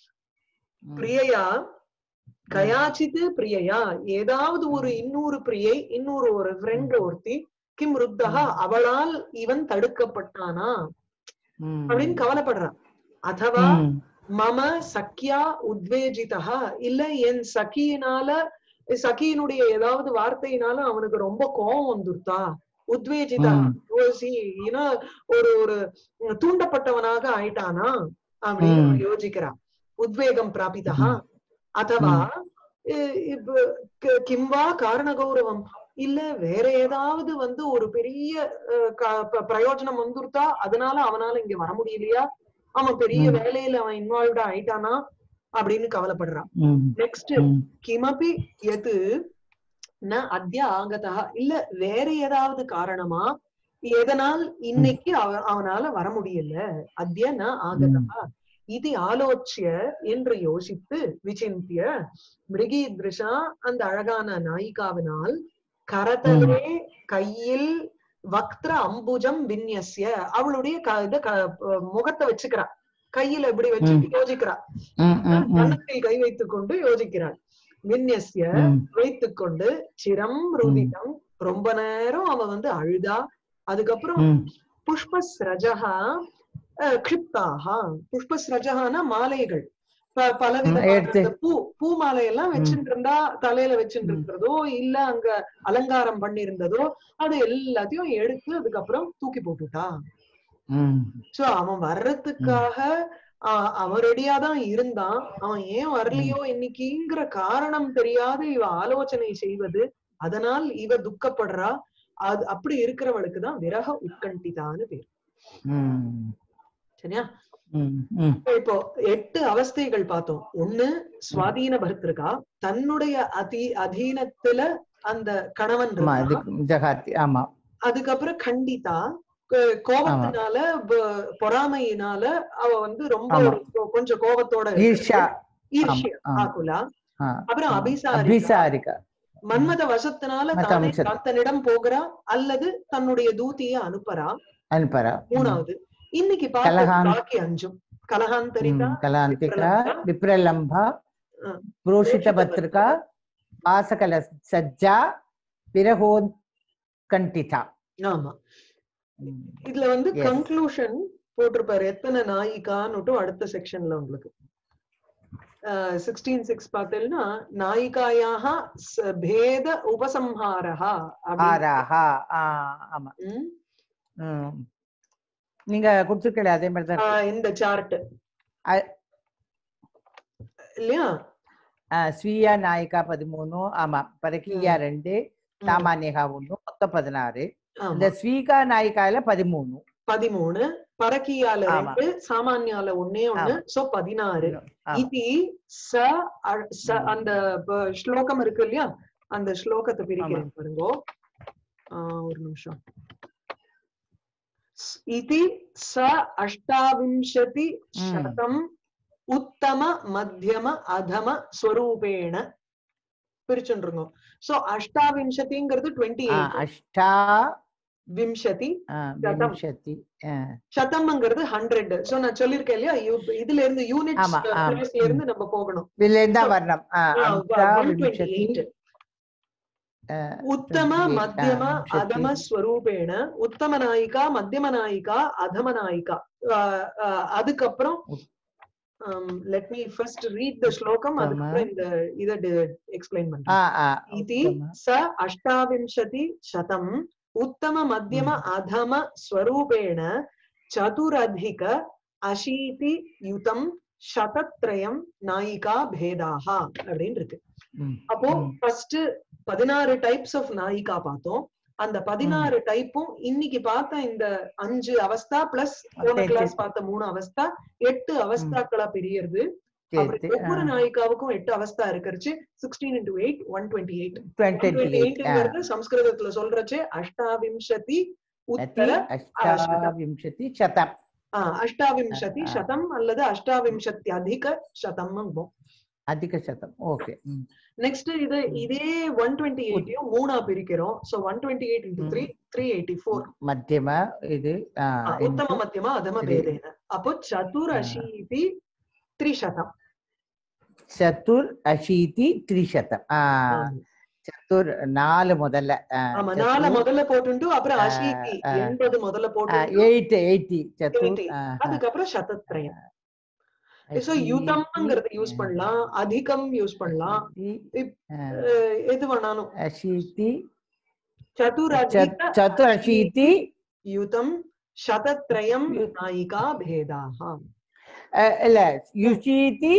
ம், பிரியயா கயாச்சித்து பிரியயா ஏதாவது ஒரு இன்னொரு பிரியை இன்னொரு ஒரு ஃப்ரெண்ட் ஒருத்தி கிம் ருத்தகா அவளால் இவன் தடுக்கப்பட்டானா ம், அப்படின்னு கவலைப்படுறான் அதவா ம், மம சக்கியா உத்வேஜிதா இல்ல என் சகியினால சகியினுடைய ஏதாவது வார்த்தையினால அவனுக்கு ரொம்ப கோபம் வந்துருத்தா உத்வேஜிதா ம். ஏன்னா ஒரு ஒரு தூண்டப்பட்டவனாக ஆயிட்டானா அப்படின்னு ம். அவன் யோசிக்கிறான் உத்வேகம் பிராபிதா அதவா இ- இப்ப க- கிம்வா காரண கௌரவம் இல்ல வேற ஏதாவது வந்து ஒரு பெரிய அஹ், க- ப- பிரயோஜனம் வந்துருத்தா அதனால அவனால இங்க வர முடியலையா அவன் பெரிய ம். வேலையில அவன் இன்வால்வ்டா ஆயிட்டானா அப்படின்னு கவலைப்படுறான் ம், நெக்ஸ்ட் ம், கிமபி எது ந அத்ய ஆகதா இல்ல வேற ஏதாவது காரணமா எதனால் இன்னைக்கு அவ- அவனால வர முடியல அத்ய ந ஆகதா இது ஆலோச்சிய என்று யோசித்து விசிந்திய மிருகீத்ரிஷா அந்த அழகான நாயிகாவினால் கரதலே கையில் வக்திர அம்புஜம் விந்யஸ்ய அவளுடைய க- இத க- முகத்தை வச்சுக்கிறா கையில இப்படி வச்சு யோசிக்கிறா ம், ம், ம், கன்னத்தில் கை வைத்துக் கொண்டு யோசிக்கிறாள் விந்யஸ்ய ம், வைத்துக்கொண்டு சிரம் ருதிதம் ரொம்ப நேரம் அவ வந்து அழுதா அதுக்கப்புறம் ம், புஷ்பஸ்ரஜகா அஹ், கிருப்தாகா புஷ்பஸ்ரஜகான மாலைகள் ப- பல ம், விதமான எடுத்து. இந்த பூ பூ மாலையெல்லாம் வச்சுட்டு இருந்தா தலையில வச்சுட்டு இருக்கிறதோ இல்ல அங்க அலங்காரம் பண்ணி இருந்ததோ அது எல்லாத்தையும் எடுத்து அதுக்கப்புறம் தூக்கி போட்டுட்டா ம், சோ அவன் வர்றதுக்காக ஆஹ் அவன் ரெடியா தான் இருந்தான் அவன் ஏன் வரலையோ இன்னைக்குங்கிற காரணம் தெரியாத இவ ஆலோசனை செய்வது அதனால் இவ துக்கப்படுறா அது அப்படி இருக்கிறவளுக்கு தான் விரக உட்கண்டிதான்னு பேர் ம், சரியா ம், ம். இப்போ எட்டு அவஸ்தைகள் பார்த்தோம் ஒண்ணு சுவாதீன பர்த்திருக்கா தன்னுடைய அதி அதீனத்துல அந்த கணவன் ஆமா இருக்கா. இது ஜகாத்தி ஆமா அதுக்கப்புறம் கண்டிதா கோ- கோபத்தினால ப- பொறாமையினால அவ வந்து ரொம்ப ஆமா. ஒரு கொஞ்சம் கோபத்தோட இருக்கு. ஈர்ஷா ஈர்ஷ்யா ஆமா, ஆமா. ஆகுலா ஆ, அப்புறம் ஆ. அபிசாரிகா அபிசாரிகா மன்மத வசத்தினால மத்த தானே அம்சம். தத்தனிடம் போகிறா அல்லது தன்னுடைய தூத்திய அனுப்புறா அனுப்பரா மூணாவது இன்னைக்கு பார்த்த கலகான். பாக்கி அஞ்சும் கலகாந்தரிகா கலாந்திகா விப்ரலம்பா, விப்ரலம்பா ஆ, புரோஷித பத்திரிகா வாசகல சஜ்ஜா விரகோத்கண்டிதா ஆமா ம். இதுல வந்து Yes. கன்க்ளூஷன் போட்டிருப்பாரு எத்தனை நாயிகான்னுட்டு அடுத்த செக்ஷன்ல உங்களுக்கு சிக்ஸ்டீன் சிக்ஸ் பார்த்தீங்கன்னா நாயிகாயாக ச- பேத உபசம்ஹாரஹா அப்படின்னு ஆராஹா ஆ, ஆமா ம். ம். நீங்க கொடுத்துருக்கல அதே மாதிரி தான் ஆஹ் இந்த சார்ட் அ- இல்லையா ஸ்வீயா நாயிகா பதிமூணு ஆமா பரக்கியா ரெண்டு ம். சாமானியகா ஒண்ணு மொத்தம் பதினாறு ஆமா. இந்த ஸ்வீகா நாயிகால பதிமூணு பதிமூணு பரக்கியால ஆமா. ரெண்டு சாமானியால ஒன்னே ஒண்ணு சோ பதினாறு ஆமா. இது ச அ- ச- அந்த ப- ஸ்லோகம் இருக்கு இல்லையா அந்த ஸ்லோகத்தை பிரிக்கிறேன் பாருங்க ஆஹ் ஒரு நிமிஷம் ஸ்- இதி ச அஷ்டாவிம்சதி ம். சதம் உத்தம மத்தியம அதம ஸ்வரூபேண பிரிச்சுருங்க சோ அஷ்டாவிம்சதிங்கிறது டுவெண்ட்டி ஆ, எயிட் அஷ்டா விம்சதி ஆ, சதம். விம்சதி ஆ, சதம்ங்கிறது ஹண்ட்ரட் சோ நான் சொல்லிருக்கேன் இல்லையா யு- இதுல இருந்து யூனிட் ஆமா, ஆமா. பிளேஸ்ல இருந்து நம்ம போகணும் இதுல இருந்தா So, வரணும் ஆ, அஷ்டா விம்சதி 128 ஆ, உத்தம 28, மத்தியம ஆ, விம்சதி. அதம ஸ்வரூபேண உத்தம நாயிகா மத்தியம நாயிகா அதம நாயிகா ஆஹ் ஆஹ் அதுக்கப்புறம் let me first read the ஸ்லோகம் உத்தம. அதுக்கப்புறம் இந்த இத எக்ஸ்பிளைன் ஆ, பண்றேன் ஆ, इति உத்தம. स अष्टाविंशति शतम् उत्तम मध्यम अधम स्वरूपेण चतुरधिक अशीति युतம் சதத்ரயம் நாயிகா பேதாஹா அப்படின்னு இருக்கு ம், அப்போ ம். ஃபர்ஸ்ட் பதினாறு டைப்ஸ் ஆஃப் நாயிகா பார்த்தோம் அந்த பதினாறு டைப்பும் இன்னைக்கு பார்த்த இந்த அஞ்சு அவஸ்தா பிளஸ் போன சரி, கிளாஸ் சரி. பார்த்த மூணு அவஸ்தா எட்டு அவஸ்தாக்களா பிரியறது சரி, அப்புறம் சரி. ஒவ்வொரு நாயிகாவுக்கும் எட்டு அவஸ்தா இருக்கிறச்சு sixteen into eight one twenty eight 28, ஆ. எயிட்ங்கிறது சம்ஸ்கிருதத்துல சொல்றச்சு அஷ்டாவிம்சதி அதி உத்தர அஷ்டாவிம்சதி சதம் ஆஹ் அஷ்டாவிம்சதி ஆ. சதம் அல்லது அஷ்டாவிம்சத்தி அதிக சதம் அதிக சதம் ஓகே நெக்ஸ்ட் இது இதே ஒன் டுவெண்ட்டி எயிட்டையும் மூணா பிரிக்கிறோம் so one twenty eight into three three eighty four மத்தியம இது ஆ, உத்தம into மத்தியமா அதம three. பேதேன அப்போ சதுரशीति त्रिशतम् சதுர் அஷீதி த்ரிசதம் ஆ, சதுர் நாலு முதல்ல ஆமா நால முதல்ல போட்டுட்டு அப்புறம் அஷீதி எண்பது முதல்ல போட்டு எயிட் எயிட்டி சதுர் 80. அதுக்கப்புறம் சதத்ரயம் சோ யுதம்ங்கிறத யூஸ் பண்ணலாம் அதிகம் யூஸ் பண்ணலாம் அஹ் எது வேணாலும் அஷீதி சதுரதிக சதுர் அஷீதி யுதம் சதத்ரயம் நாயிகா பேதாக இல்ல யுஷீதி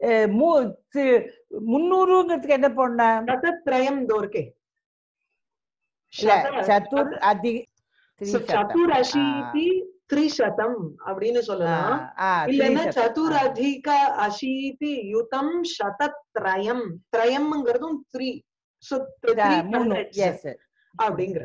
முன்னூறுங்கிறதுக்கு என்ன பண்ண சதத்ரயம் தோர்க்கே இல்ல சதுர் அதி சதுரஷீதி த்ரிசதம் அப்படின்னு சொல்லலாம் இல்லைன்னா சதுரதிக அஷீதி யுதம் சதத்ரயம் திரயம்ங்கிறதும் த்ரீ அப்படிங்கிற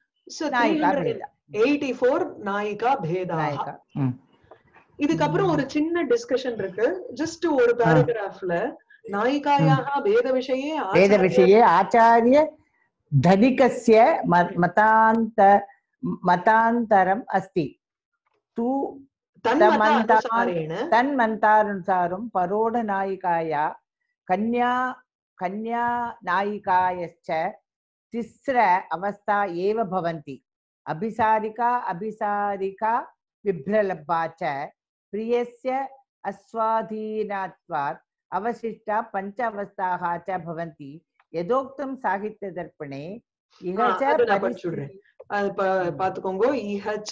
எயிட்டி ஃபோர் நாயிகா பேதா இதுக்கப்புறம் ஒரு சின்ன டிஸ்கஷன் இருக்கு ஜஸ்ட் ஒரு பேராகிராஃப்ல நாயிகாயாக பேத விஷயே வேத விஷயே ஆச்சாரிய धनिकस्य मतान्त मतान्तरम् अस्ति तु தன்மதானுசாரேன तन्मन्तानुसारं परोढनायिकाया कन्या कन्यानायिकायश्च तिस्र अवस्था एव भवन्ति अभिसारिका अभिसारिका विभ्रलब्धा च प्रियस्य अस्वाधीनात्वात् अवशिष्टा पञ्च अवस्थाः च भवन्ति यथोक्तं साहित्यदर्पणे इह च அது நான் படிச்சுடுறேன் அது பா- பாத்துக்கோங்க இஹச்ச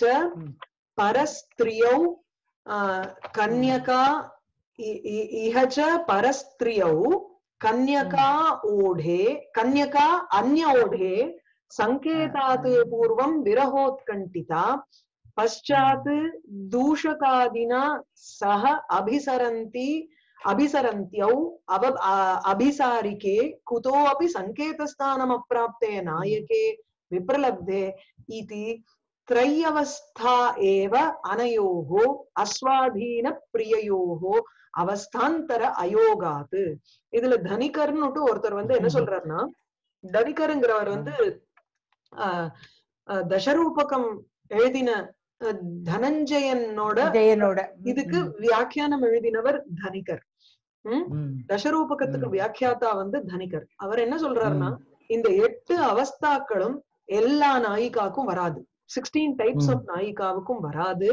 பரஸ்திரியௌ ஆஹ், கன்யகா இ- இ- இஹச்ச பரஸ்திரியௌ கன்யகா ஓढे கன்யகா அந்ய ஓढे சங்கேதாத் பூர்வம் விரகோத்கண்டிதா பశ్చాத் दूषकादिना सह अभिसरन्ति अभिसरन्त्यौ अव आ- अभिसारिके कुतोऽपि सङ्केतस्थानमप्राप्ते नायके विप्रलब्धे इति त्रय्यवस्था एव अनयोः அஸ்வாதீனப்பிரியயோः அவஸ்தாந்தர அயோகாத் இதுல தனிகர்னுட்டு ஒருத்தர் வந்து என்ன சொல்றாருன்னா தனிகருங்கிறவர் வந்து ஆஹ் ஆஹ் தசரூபகம் எழுதின அஹ், தனஞ்சயனோட ஜெயனோட இதுக்கு வியாக்கியானம் எழுதினவர் தனிகர் ம்? தசரூபகத்துக்கு ம். வியாக்கியாத்தா வந்து தனிகர் அவர் என்ன சொல்றாருன்னா இந்த எட்டு அவஸ்தாக்களும் எல்லா நாயிகாக்கும் வராது சிக்ஸ்டீன் டைப்ஸ் ம். ஆஃப் நாயிகாவுக்கும் வராது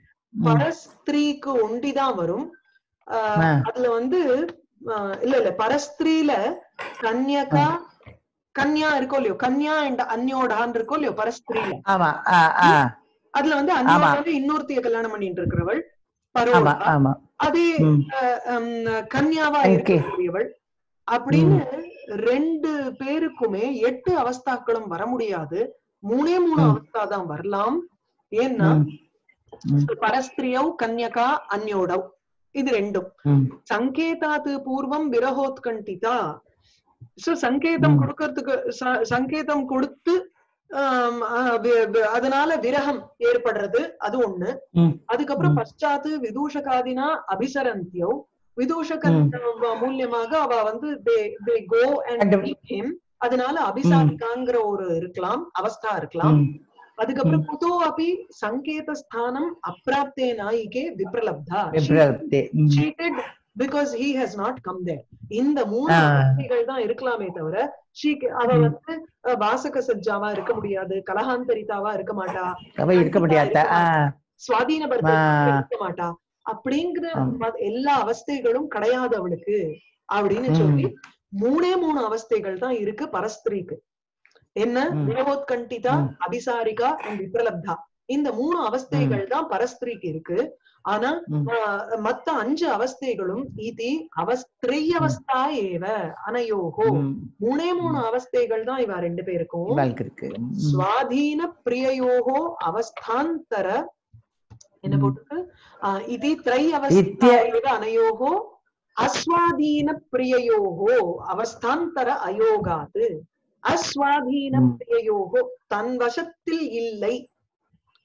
பரஸ்திரீக்கு ஒண்டிதான் வரும் ஆஹ் ஆ. அதுல வந்து ஆஹ் இல்ல இல்ல பரஸ்திரீல கன்யகா கன்யா இருக்கோ இல்லையோ கன்யா அண்ட் அந்யோடான் இருக்கோ இல்லையோ பரஸ்திரீல ஆமா ஆ, ஆ, அதுல வந்து ஆமா. அந்யோடாவே இன்னொருத்திய கல்யாணம் பண்ணிட்டு இருக்கிறவள் ஆமா பரோடா ஆமா அதே ம். அஹ், ஹம், கன்யாவா Okay. இருக்கக்கூடியவள் அப்படின்னு ரெண்டு பேருக்குமே எட்டு அவஸ்தாக்களும் வர முடியாது மூணே மூணு ம். அவஸ்தா தான் வரலாம் ஏன்னா ம். ம். பரஸ்திரியவ் கன்யகா அந்யோடவ் இது ரெண்டும் ம். சங்கேதாத்து பூர்வம் விரகோத்கண்டிதா சோ சங்கேதம் ம். கொடுக்கறதுக்கு ச- சங்கேதம் கொடுத்து ஆம், ஆஹ், வி- வி- அதனால விரகம் ஏற்படுறது அது ஒண்ணு ம். அதுக்கப்புறம் ம். பశ్చాத்து விதூஷகாதினா அபிசரந்தியோ விதூஷகன் ம். மூலியமாக அவ வந்து they go and And- him அதனால அபிசாரிகாங்கிற ஒரு இருக்கலாம் அவஸ்தா இருக்கலாம் ம். அதுக்கப்புறம் குதோ அபி சங்கேத ஸ்தானம் அப்பிராப்தே நாயிகே விப்ரலப்தா விப்ரலப்தே. ம். cheated because he has not come there இந்த மூணு ஆ. அவஸ்தைகள் தான் இருக்கலாமே தவிர she ca- அவ ம். வந்து அஹ், வாசக சஜ்ஜாவா இருக்க முடியாது கலகாந்தரிதாவா இருக்க மாட்டா அவ இருக்க முடியாத ஆ. சுவாதீன ஆ. பர்தா இருக்க மாட்டா அப்படிங்கிற ஆம். ம- எல்லா அவஸ்தைகளும் கிடையாது அவளுக்கு அப்படின்னு ம். சொல்லி மூணே மூணு அவஸ்தைகள் தான் இருக்கு பரஸ்திரிக்கு என்ன ம். விரவோத்கண்டிதா ம். அபிசாரிகா அண்ட் விப்ரலப்தா இந்த மூணு அவஸ்தைகள் தான் பரஸ்திரிக்கு இருக்கு ஆனா ம். ஆஹ், மத்த அஞ்சு அவஸ்தைகளும் இது அவஸ்திரையவஸ்தா ஏவ அனயோகோ ம். மூணே மூணு அவஸ்தைகள் தான் இவ ரெண்டு பேருக்கும் இவளுக்கு இருக்கு ம். ஸ்வாதீன பிரியயோகோ அவஸ்தாந்தர என்ன ம். போட்டுருக்கு ஆஹ், இது திரை அவஸ்தா இத்ய- ஏவ அனயோகோ அஸ்வாதீன பிரியயோகோ அவஸ்தாந்தர அயோகாது அஸ்வாதீன ம். பிரியயோகோ தன் வசத்தில் இல்லை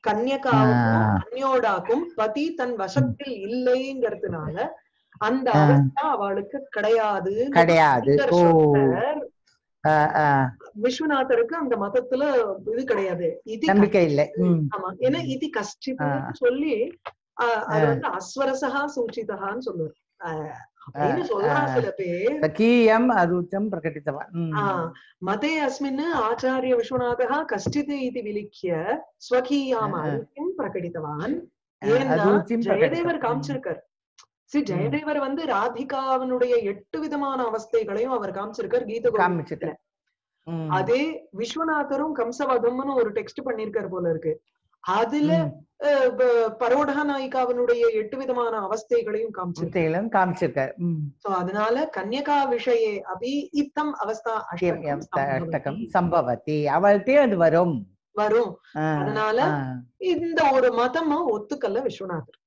கன்யகாவுக்கும் ஆ. அந்யோடாக்கும் பதி தன் வசத்தில் இல்லைங்கிறதுனால அந்த ஆ. அவஸ்தா அவளுக்கு கிடையாது கிடையாது ஓ ஆ, ஆ, விஸ்வநாதருக்கு அந்த மதத்துல இது கிடையாது இது நம்பிக்கை இல்லை ம் ஆமா ஏன்னா இது கஷ்டித்து ஆ. சொல்லி ஆஹ், அது ஆ. வந்து அஸ்வரசகா சூச்சிதகான்னு சொல்லுவார் ஆஹ், அப்படின்னு ஆ, சொல்றா ஆ. சில பேர் स्वकीयम् अरुचं प्रकटितवान् ம். ஆ, மதே அஸ்மின் ஆச்சாரிய விஸ்வநாதः கஷ்டித் இது விலிக்கிய ஸ்வகீயாம் ஆ. அருச்சிம் பிரகடித்தவான் ஆ, ஏன்னா அருச்சிம் ஜெயதேவர் பிரகடித்தவான். காமிச்சிருக்கார் சரி ஜெயதேவர் வந்து ராதிகாவினுடைய எட்டு விதமான அவஸ்தைகளையும் அவர் காமிச்சிருக்கார் கீத கோவிந்தத்துல. காமிச்சிட்டார் ம். அதே விஸ்வநாதரும் கம்சவதம்னு ஒரு டெக்ஸ்ட் பண்ணிருக்காரு போல இருக்கு அதுல ம். அஹ், ப- பரோடா நாயிகாவினுடைய எட்டு விதமான அவஸ்தைகளையும் காமிச்சிருக்காரு முத்தையிலும் காமிச்சிருக்கார் ம். சோ அதனால கன்யகா விஷயே அபி இத்தம் அவஸ்தா எம், எம், அஷ்டகம் அஷ்டகம் சம்பவதி. சம்பவத்தி அவள்கிட்டயே அது வரும் வரும் ஆ, அதனால ஆ. இந்த ஒரு மதமும் ஒத்துக்கல்ல விஸ்வநாதர்